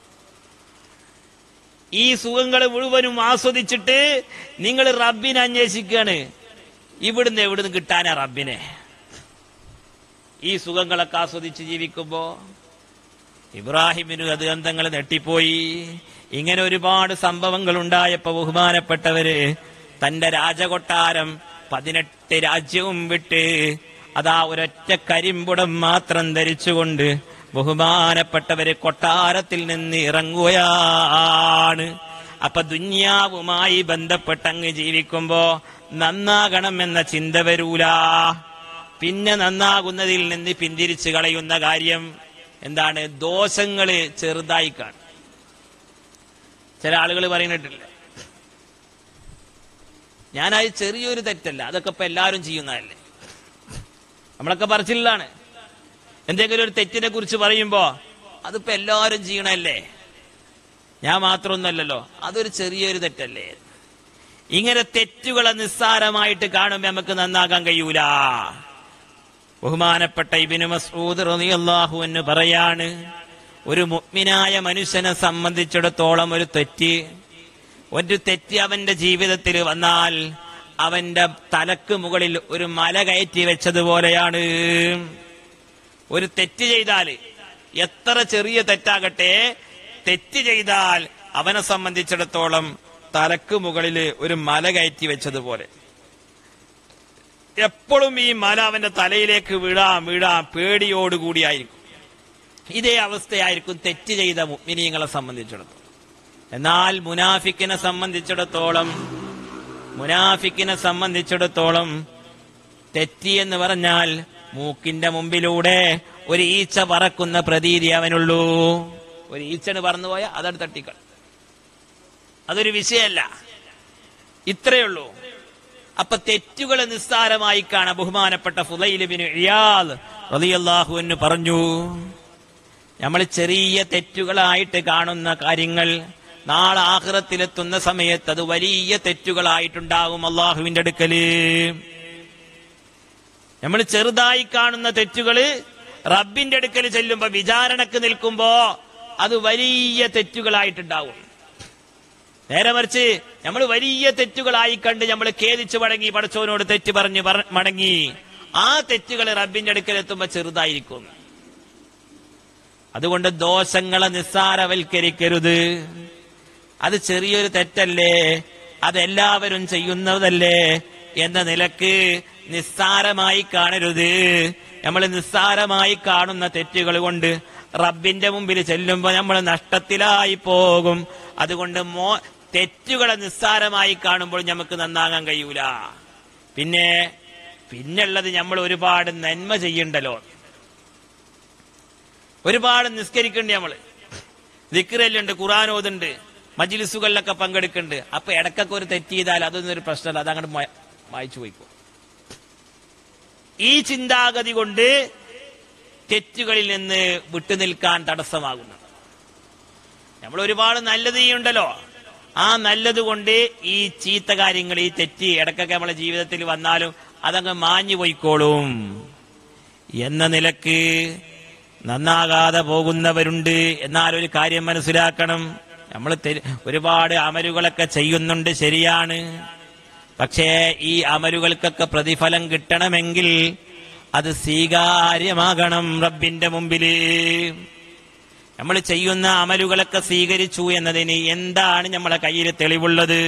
ഈ സുഖങ്ങൾ മുഴുവനും ആസ്വദിച്ചിട്ട് നിങ്ങൾ റബ്ബിനെ അന്വേഷിക്കുകയാണ് ഇവിടുന്ന് എവിടുന്ന് കിട്ടാനാ റബ്ബിനെ ഈ സുഖങ്ങളൊക്കെ ആസ്വദിച്ച് ജീവിക്കുമ്പോ ഇബ്രാഹിമിന് അത് അന്തങ്ങൾ നെട്ടിപ്പോയി ഇങ്ങനെ ഒരുപാട് സംഭവങ്ങൾ ഉണ്ടായപ്പോ ബഹുമാനപ്പെട്ടവര് തന്റെ രാജകൊട്ടാരം പതിനെട്ട് രാജ്യവും വിട്ട് അതാ ഒരൊറ്റ കരിമ്പുടം മാത്രം ധരിച്ചുകൊണ്ട് ബഹുമാനപ്പെട്ടവര് കൊട്ടാരത്തിൽ നിന്ന് ഇറങ്ങുകയാണ് അപ്പൊ ദുന്യാവുമായി ബന്ധപ്പെട്ടങ്ങ് ജീവിക്കുമ്പോ നന്നാകണം എന്ന ചിന്ത വരൂല പിന്നെ നന്നാകുന്നതിൽ നിന്ന് പിന്തിരിച്ചു കളയുന്ന കാര്യം എന്താണ് ദോഷങ്ങള് ചെറുതായി കാണും ചില ആളുകൾ പറയുന്നിട്ടില്ല ഞാനത് ചെറിയൊരു തെറ്റല്ല അതൊക്കെ ഇപ്പൊ എല്ലാവരും ചെയ്യുന്നതല്ലേ നമ്മളൊക്കെ പറച്ചിലാണ് എന്തെങ്കിലും ഒരു തെറ്റിനെ കുറിച്ച് പറയുമ്പോ അതിപ്പോ എല്ലാവരും ചെയ്യണല്ലേ ഞാൻ മാത്രമൊന്നല്ലല്ലോ അതൊരു ചെറിയൊരു തെറ്റല്ലേ ഇങ്ങനെ തെറ്റുകളെ നിസ്സാരമായിട്ട് കാണുമ്പോ നമുക്ക് നന്നാക്കാൻ കഴിയൂല ബഹുമാനപ്പെട്ട ഇബിന് മസൂദ് റളിയല്ലാഹു എന്ന് പറയാണ് ഒരു മുഗ്മിനായ മനുഷ്യനെ സംബന്ധിച്ചിടത്തോളം ഒരു തെറ്റ് ഒരു തെറ്റ് അവന്റെ ജീവിതത്തിൽ വന്നാൽ അവന്റെ തലക്ക് മുകളിൽ ഒരു മല കയറ്റി വെച്ചതുപോലെയാണ് ഒരു തെറ്റ് ചെയ്താൽ എത്ര ചെറിയ തെറ്റാകട്ടെ തെറ്റ് ചെയ്താൽ അവനെ സംബന്ധിച്ചിടത്തോളം തലക്ക് മുകളിൽ ഒരു മല കയറ്റി വെച്ചതുപോലെ എപ്പോഴും ഈ മല അവന്റെ തലയിലേക്ക് വീഴാം വീഴാം പേടിയോടുകൂടിയായിരിക്കും ഇതേ അവസ്ഥയായിരിക്കും തെറ്റ് ചെയ്ത മുഗ്മിനീങ്ങളെ സംബന്ധിച്ചിടത്തോളം എന്നാൽ മുനാഫിക്കിനെ സംബന്ധിച്ചിടത്തോളം മുനാഫിക്കിനെ സംബന്ധിച്ചിടത്തോളം തെറ്റി എന്ന് പറഞ്ഞാൽ മൂക്കിന്റെ മുമ്പിലൂടെ ഒരു ഈച്ച പറക്കുന്ന പ്രതീതി അവനുള്ളൂ ഒരു ഈച്ചന് പറന്നുപോയ അതട് തട്ടിക്കൾ അതൊരു വിഷയമല്ല ഇത്രയുള്ളൂ അപ്പൊ തെറ്റുകളെ നിസ്സാരമായി കാണാൻ ബഹുമാനപ്പെട്ട ഫുലൈലിബിന് ഇയാൽ റളിയല്ലാഹു എന്ന് പറഞ്ഞു നമ്മൾ ചെറിയ തെറ്റുകളായിട്ട് കാണുന്ന കാര്യങ്ങൾ നാളെ ആഹ്റത്തിലെത്തുന്ന സമയത്ത് അത് വലിയ തെറ്റുകളായിട്ടുണ്ടാകും അള്ളാഹുവിന്റെ അടുക്കല് നമ്മൾ ചെറുതായി കാണുന്ന തെറ്റുകള് റബ്ബിന്റെ അടുക്കൽ ചെല്ലുമ്പോ വിചാരണക്ക് നിൽക്കുമ്പോ അത് വലിയ തെറ്റുകളായിട്ടുണ്ടാവും നേരെ മറിച്ച് നമ്മൾ വലിയ തെറ്റുകളായി കണ്ട് നമ്മൾ ഖേദിച്ചു മടങ്ങി പടച്ചവനോട് തെറ്റ് പറഞ്ഞ് പറ- മടങ്ങി ആ തെറ്റുകൾ റബ്ബിന്റെ അടുക്കൽ എത്തുമ്പോ ചെറുതായിരിക്കും അതുകൊണ്ട് ദോഷങ്ങളെ നിസ്സാരവൽക്കരിക്കരുത് അത് ചെറിയൊരു തെറ്റല്ലേ അതെല്ലാവരും ചെയ്യുന്നതല്ലേ എന്ന നിലക്ക് നിസ്സാരമായി കാണരുത് നമ്മൾ നിസ്സാരമായി കാണുന്ന തെറ്റുകൾ കൊണ്ട് റബ്ബിന്റെ മുമ്പിൽ ചെല്ലുമ്പോൾ നമ്മൾ നഷ്ടത്തിലായി പോകും അതുകൊണ്ട് മോ തെറ്റുകളെ നിസ്സാരമായി കാണുമ്പോൾ നമുക്ക് നന്നാകാൻ കഴിയൂല പിന്നെ പിന്നുള്ളത് നമ്മൾ ഒരുപാട് നന്മ ചെയ്യണ്ടല്ലോ ഒരുപാട് നിസ്കരിക്കണ്ട് നമ്മള് ദിക്റല്ലുണ്ട് ഖുറാൻ ഓതുണ്ട് മജിലിസുകളിലൊക്കെ പങ്കെടുക്കുന്നുണ്ട് അപ്പൊ ഇടക്കൊക്കെ ഒരു തെറ്റ് ചെയ്താൽ അതൊന്നും ഒരു പ്രശ്നമല്ല അതങ്ങോട്ട് മ- വായിച്ചു പോയിക്കോ ഈ ചിന്താഗതി കൊണ്ട് തെറ്റുകളിൽ നിന്ന് വിട്ടുനിൽക്കാൻ തടസ്സമാകുന്നു നമ്മൾ ഒരുപാട് നല്ലത് ചെയ്യുന്നുണ്ടല്ലോ ആ നല്ലത് കൊണ്ട് ഈ ചീത്ത കാര്യങ്ങൾ ഈ തെറ്റ് ഇടക്കൊക്കെ നമ്മളെ ജീവിതത്തിൽ വന്നാലും അതങ്ങ് മാഞ്ഞു പോയിക്കോളും എന്ന നിലക്ക് നന്നാകാതെ പോകുന്നവരുണ്ട് എന്നാൽ ഒരു കാര്യം മനസ്സിലാക്കണം നമ്മൾ ഒരുപാട് അമലുകളൊക്കെ ചെയ്യുന്നുണ്ട് ശരിയാണ് പക്ഷേ ഈ അമലുകൾക്കൊക്കെ പ്രതിഫലം കിട്ടണമെങ്കിൽ അത് സ്വീകാര്യമാകണം റബ്ബിന്റെ മുമ്പില് നമ്മൾ ചെയ്യുന്ന അമലുകളൊക്കെ സ്വീകരിച്ചു എന്നതിന് എന്താണ് നമ്മളെ കയ്യിൽ തെളിവുള്ളത്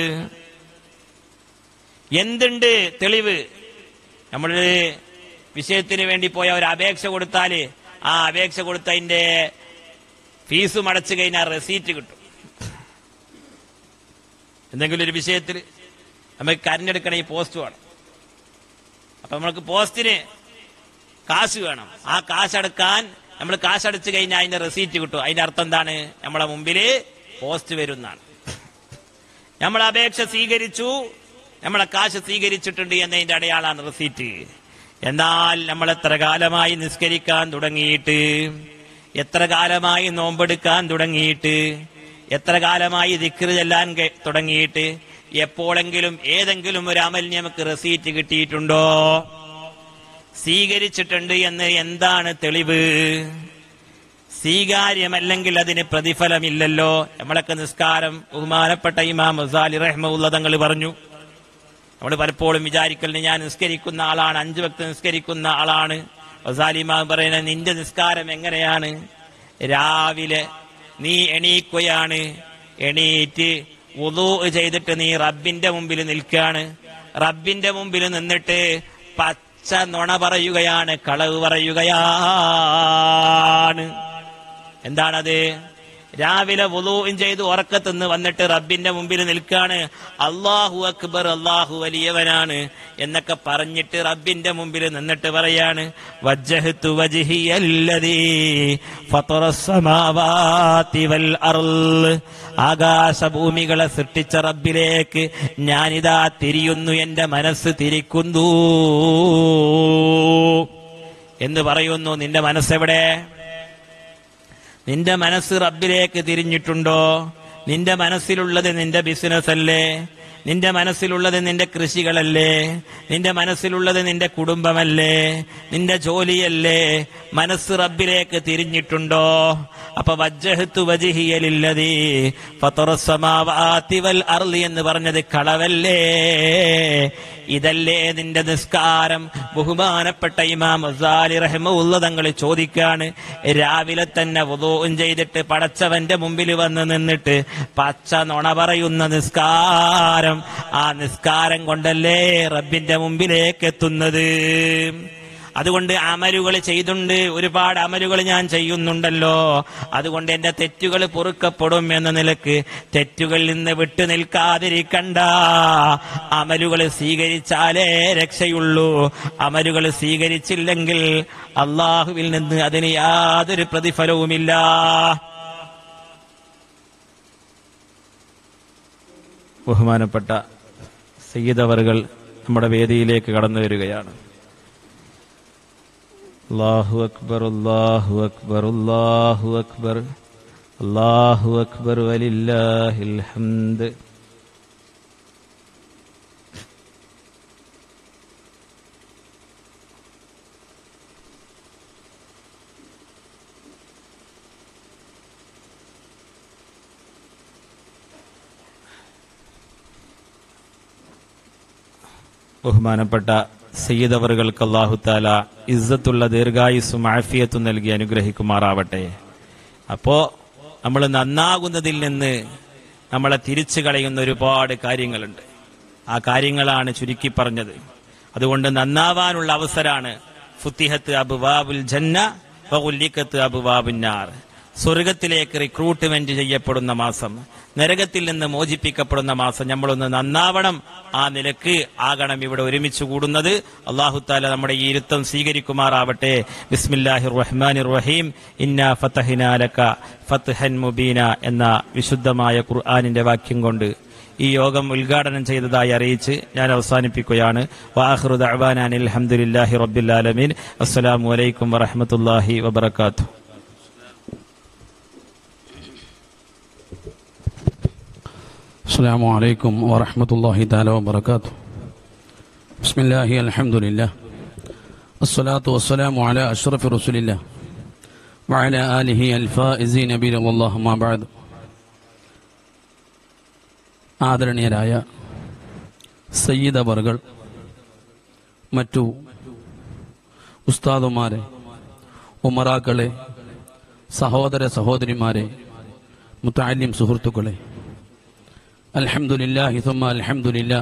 എന്തുണ്ട് തെളിവ് നമ്മളൊരു വിഷയത്തിന് വേണ്ടി പോയ ഒരു അപേക്ഷ കൊടുത്താല് ആ അപേക്ഷ കൊടുത്തതിന്റെ ഫീസ് അടച്ചു കഴിഞ്ഞാൽ റെസീറ്റ് കിട്ടും എന്തെങ്കിലും ഒരു വിഷയത്തിൽ നമുക്ക് കരഞ്ഞെടുക്കണ ഈ പോസ്റ്റ് വേണം അപ്പൊ നമ്മൾക്ക് പോസ്റ്റിന് കാശ് വേണം ആ കാശ് അടക്കാൻ നമ്മൾ കാശ് അടച്ചു കഴിഞ്ഞാൽ അതിന്റെ റെസീറ്റ് കിട്ടും അതിന്റെ അർത്ഥം എന്താണ് നമ്മളെ മുമ്പില് പോസ്റ്റ് വരുന്നതാണ് നമ്മൾ അപേക്ഷ സ്വീകരിച്ചു നമ്മളെ കാശ് സ്വീകരിച്ചിട്ടുണ്ട് എന്നതിന്റെ അടയാളാണ് റെസീറ്റ് എന്നാൽ നമ്മൾ എത്ര കാലമായി നിസ്കരിക്കാൻ തുടങ്ങിയിട്ട് എത്ര കാലമായി നോമ്പെടുക്കാൻ തുടങ്ങിയിട്ട് എത്ര കാലമായി ദിക്റ് ചെല്ലാൻ കെ- തുടങ്ങിയിട്ട് എപ്പോഴെങ്കിലും ഏതെങ്കിലും ഒരു അമലിന് നമുക്ക് റെസീറ്റ് കിട്ടിയിട്ടുണ്ടോ സ്വീകരിച്ചിട്ടുണ്ട് എന്ന് എന്താണ് തെളിവ് സ്വീകാര്യമല്ലെങ്കിൽ അതിന് പ്രതിഫലമില്ലല്ലോ നമ്മളൊക്കെ നിസ്കാരം ബഹുമാനപ്പെട്ട ഇമാം മസാലി റഹ്മുള്ള തങ്ങൾ പറഞ്ഞു നമ്മൾ പലപ്പോഴും വിചാരിക്കലിന് ഞാൻ നിസ്കരിക്കുന്ന ആളാണ് അഞ്ചു ഭക്തി നിസ്കരിക്കുന്ന ആളാണ് വസാലിമാ പറയുന്ന നിന്റെ നിസ്കാരം എങ്ങനെയാണ് രാവിലെ നീ എണീക്കുകയാണ് എണീറ്റ് വുളൂ ചെയ്തിട്ട് നീ റബ്ബിന്റെ മുമ്പിൽ നിൽക്കുകയാണ് റബ്ബിന്റെ മുമ്പിൽ നിന്നിട്ട് പച്ച നുണ പറയുകയാണ് കളവ് പറയുകയാണ് എന്താണത് രാവിലെ വുളൂവും ചെയ്ത് ഉറക്കത്തുനിന്ന് വന്നിട്ട് റബ്ബിന്റെ മുമ്പിൽ നിൽക്കാണ് അള്ളാഹു അക്ബർ അള്ളാഹു വലിയവനാണ് എന്നൊക്കെ പറഞ്ഞിട്ട് റബ്ബിന്റെ മുമ്പിൽ നിന്നിട്ട് പറയാണ് വജ്ജഹ്തു വജ്ഹിയല്ലദീ ഫതറസ്സമാവാതി വൽ അർള് ആകാശഭൂമികളെ സൃഷ്ടിച്ച റബ്ബിലേക്ക് ഞാനിതാ തിരിയുന്നു എന്റെ മനസ്സ് തിരിക്കുന്നു എന്ന് പറയുന്നു നിന്റെ മനസ്സെവിടെ നിന്റെ മനസ്സ് റബ്ബിലേക്ക് തിരിഞ്ഞിട്ടുണ്ടോ നിന്റെ മനസ്സിലുള്ളത് നിന്റെ ബിസിനസ് അല്ലേ നിന്റെ മനസ്സിലുള്ളത് നിന്റെ കൃഷികളല്ലേ നിന്റെ മനസ്സിലുള്ളത് നിന്റെ കുടുംബമല്ലേ നിന്റെ ജോലിയല്ലേ മനസ്സ് റബ്ബിലേക്ക് തിരിഞ്ഞിട്ടുണ്ടോ അപ്പൊ വജ്ജഹത്തു വജിഹിയലില്ലതീ ഫത്തറസ്സമാവാതി വൽ അർളി എന്ന് പറഞ്ഞത് കളവല്ലേ ഇതല്ലേ നിന്റെ നിസ്കാരം ബഹുമാനപ്പെട്ട ഇമാം അസാലി റഹ്മുള്ള തങ്ങൾ ചോദിക്കാണ് രാവിലെ തന്നെ വുദൂഉം ചെയ്തിട്ട് പടച്ചവന്റെ മുമ്പിൽ വന്ന് നിന്നിട്ട് പച്ച നുണ പറയുന്ന നിസ്കാരം ആ നിസ്കാരം കൊണ്ടല്ലേ റബ്ബിന്റെ മുമ്പിലേക്ക് എത്തുന്നത് അതുകൊണ്ട് അമലുകൾ ചെയ്തുണ്ട് ഒരുപാട് അമലുകൾ ഞാൻ ചെയ്യുന്നുണ്ടല്ലോ അതുകൊണ്ട് എന്റെ തെറ്റുകൾ പൊറുക്കപ്പെടും എന്ന നിലക്ക് തെറ്റുകളിൽ നിന്ന് വിട്ടു നിൽക്കാതിരിക്കണ്ട അമലുകൾ സ്വീകരിച്ചാലേ രക്ഷയുള്ളൂ അമലുകൾ സ്വീകരിച്ചില്ലെങ്കിൽ അള്ളാഹുവിൽ നിന്ന് അതിന് യാതൊരു പ്രതിഫലവുമില്ല ബഹുമാനപ്പെട്ട സയ്യിദവറുകൾ നമ്മുടെ വേദിയിലേക്ക് കടന്നു വരികയാണ് അല്ലാഹു അക്ബർ അല്ലാഹു അക്ബർ അല്ലാഹു അക്ബർ അല്ലാഹു അക്ബർ വലില്ലാഹിൽ ഹംദ് ബഹുമാനപ്പെട്ട സയ്യിദ് അവറുകൾക്ക് അള്ളാഹു താല ഇസ്സത്തുള്ള ദീർഘായുസ്സും ആഫിയത്തും നൽകി അനുഗ്രഹിക്കുമാറാവട്ടെ അപ്പോ നമ്മൾ നന്നാകുന്നതിൽ നിന്ന് നമ്മളെ തിരിച്ചു കളയുന്ന ഒരുപാട് കാര്യങ്ങളുണ്ട് ആ കാര്യങ്ങളാണ് ചുരുക്കി പറഞ്ഞത് അതുകൊണ്ട് നന്നാവാനുള്ള അവസരാണ് ഫുത്തിഹത്ത് അബുവാബുൽ ജന്ന വഉല്ലിക്കത്ത് അബുവാബുന്നാർ സ്വർഗത്തിലേക്ക് റിക്രൂട്ട്മെന്റ് ചെയ്യപ്പെടുന്ന മാസം നരകത്തിൽ നിന്ന് മോചിപ്പിക്കപ്പെടുന്ന മാസം നമ്മളൊന്ന് നന്നാവണം ആ നിലക്ക് ആകണം ഇവിടെ ഒരുമിച്ച് കൂടുന്നത് അള്ളാഹുത്താല നമ്മുടെ ഈ ഇരുത്തം സ്വീകരിക്കുമാറാവട്ടെ ബിസ്മില്ലാഹിർ റഹ്മാനിർ റഹീം ഇന്ന ഫതഹിനാലക ഫത്ഹൻ മുബീന എന്ന വിശുദ്ധമായ ഖുർആാനിന്റെ വാക്യം കൊണ്ട് ഈ യോഗം ഉദ്ഘാടനം ചെയ്തതായി അറിയിച്ച് ഞാൻ അവസാനിപ്പിക്കുകയാണ് വാഹ്റു ദഅ്വാനാൻ അൽഹംദുലില്ലാഹി റബ്ബിൽ ആലമീൻ അസ്സലാമു അലൈക്കും വറഹ്മത്തുള്ളാഹി വബറകാതുഹു السلام عليكم ورحمة الله تعالى وبركاته بسم الله الحمد لله الصلاة والسلام على أشرف رسول الله وعلى آله الفائزين برضا الله ما بعد ആദരണീയരായ സയ്യിദ് അവർകൾ മറ്റു ഉസ്താദുമാരെ ഉമറാക്കളെ സഹോദര സഹോദരിമാരെ മുത്താലിം സുഹൃത്തുക്കളെ അൽഹംദുലില്ലാഹി സുമ്മ അൽഹംദുലില്ലാ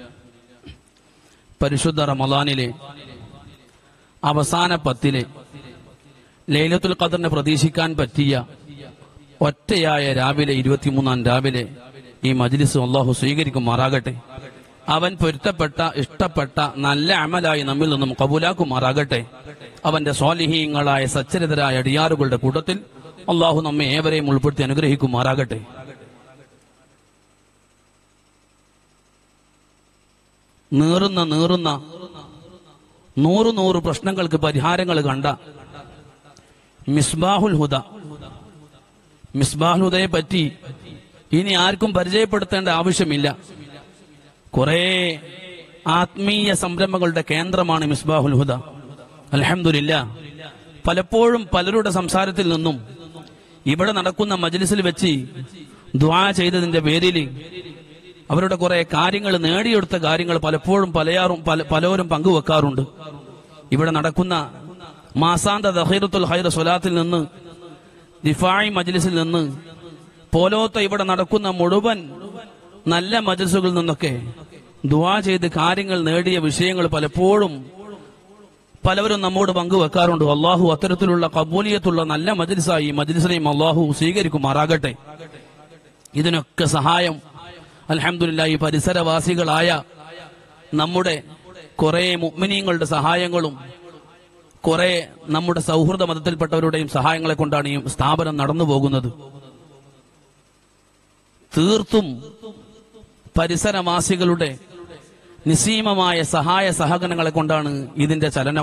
പരിശുദ്ധ റമദാനിലെ അവസാന പത്തിലെ ലൈലത്തുൽ ഖദറിനെ പ്രതീക്ഷിക്കാൻ പറ്റിയ ഒറ്റയായ രാവിലെ ഇരുപത്തിമൂന്നാം രാവിലെ ഈ മജ്ലിസ് അള്ളാഹു സ്വീകരിക്കുമാറാകട്ടെ അവൻ പൊരുത്തപ്പെട്ട ഇഷ്ടപ്പെട്ട നല്ല അമലായി നമ്മിൽ നിന്നും കബൂലാക്കുമാറാകട്ടെ അവന്റെ സ്വാലിഹീങ്ങളായ സച്ചരിതരായ അടിയാറുകളുടെ കൂട്ടത്തിൽ അള്ളാഹു നമ്മെ ഏവരെയും ഉൾപ്പെടുത്തി അനുഗ്രഹിക്കുമാറാകട്ടെ നീറുന്ന നീറുന്ന നൂറ് നൂറ് പ്രശ്നങ്ങൾക്ക് പരിഹാരങ്ങൾ കണ്ട മിസ്ബാഹുൽ ഹുദ മിസ്ബാഹുൽ ഹുദയെ പറ്റി ഇനി ആർക്കും പരിചയപ്പെടുത്തേണ്ട ആവശ്യമില്ല കുറെ ആത്മീയ സംരംഭങ്ങളുടെ കേന്ദ്രമാണ് മിസ്ബാഹുൽ ഹുദ അലഹമില്ല പലപ്പോഴും പലരുടെ സംസാരത്തിൽ നിന്നും ഇവിടെ നടക്കുന്ന മജ്ലിസിൽ വെച്ച് ദ്വാ ചെയ്തതിന്റെ പേരിൽ അവരുടെ കുറെ കാര്യങ്ങൾ നേടിയെടുത്ത കാര്യങ്ങൾ പലപ്പോഴും പലയാറും പല പലരും പങ്കുവെക്കാറുണ്ട് ഇവിടെ നടക്കുന്ന മാസാന്ത ദഹീറത്തുൽ ഹൈർ സ്വലാത്തിൽ നിന്ന് ദിഫായി മജ്ലിസിൽ നിന്ന് പോലോത്ത ഇവിടെ നടക്കുന്ന മുഴുവൻ നല്ല മജ്ലിസുകളിൽ നിന്നൊക്കെ ദുവാ ചെയ്ത് കാര്യങ്ങൾ നേടിയ വിഷയങ്ങൾ പലപ്പോഴും പലവരും നമ്മോട് പങ്കുവെക്കാറുണ്ട് അള്ളാഹു അത്തരത്തിലുള്ള കബൂലിയത്തുള്ള നല്ല മജ്ലിസായി ഈ മജ്ലിസിനെയും അള്ളാഹു സ്വീകരിക്കുമാറാകട്ടെ ഇതിനൊക്കെ സഹായം അലഹമില്ല ഈ പരിസരവാസികളായ നമ്മുടെ കുറെ മുഗ്മിനീങ്ങളുടെ സഹായങ്ങളും കുറെ നമ്മുടെ സൗഹൃദ മതത്തിൽപ്പെട്ടവരുടെയും സഹായങ്ങളെ കൊണ്ടാണ് ഈ സ്ഥാപനം നടന്നു പോകുന്നത് തീർത്തും പരിസരവാസികളുടെ നിസീമമായ സഹായ സഹകരണങ്ങളെ കൊണ്ടാണ് ഇതിന്റെ ചലനം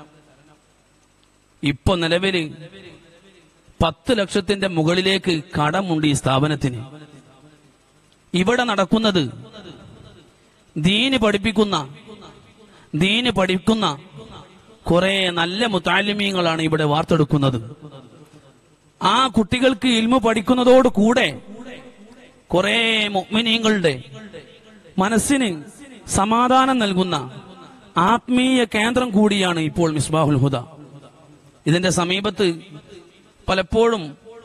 ഇപ്പൊ നിലവില് പത്ത് ലക്ഷത്തിന്റെ മുകളിലേക്ക് കടമുണ്ട് ഈ സ്ഥാപനത്തിന് ഇവിടെ നടക്കുന്നത് ദീന് പഠിപ്പിക്കുന്ന ദീന് പഠിക്കുന്ന കുറെ നല്ല മുത്താലിമീങ്ങളാണ് ഇവിടെ വാർത്തെടുക്കുന്നത് ആ കുട്ടികൾക്ക് ഇൽമു പഠിക്കുന്നതോട് കൂടെ കുറെ മുഅ്മിനീങ്ങളുടെ മനസ്സിന് സമാധാനം നൽകുന്ന ആത്മീയ കേന്ദ്രം കൂടിയാണ് ഇപ്പോൾ മിസ്ബാഹുൽ ഹുദ ഇതിന്റെ സമീപത്ത് പലപ്പോഴും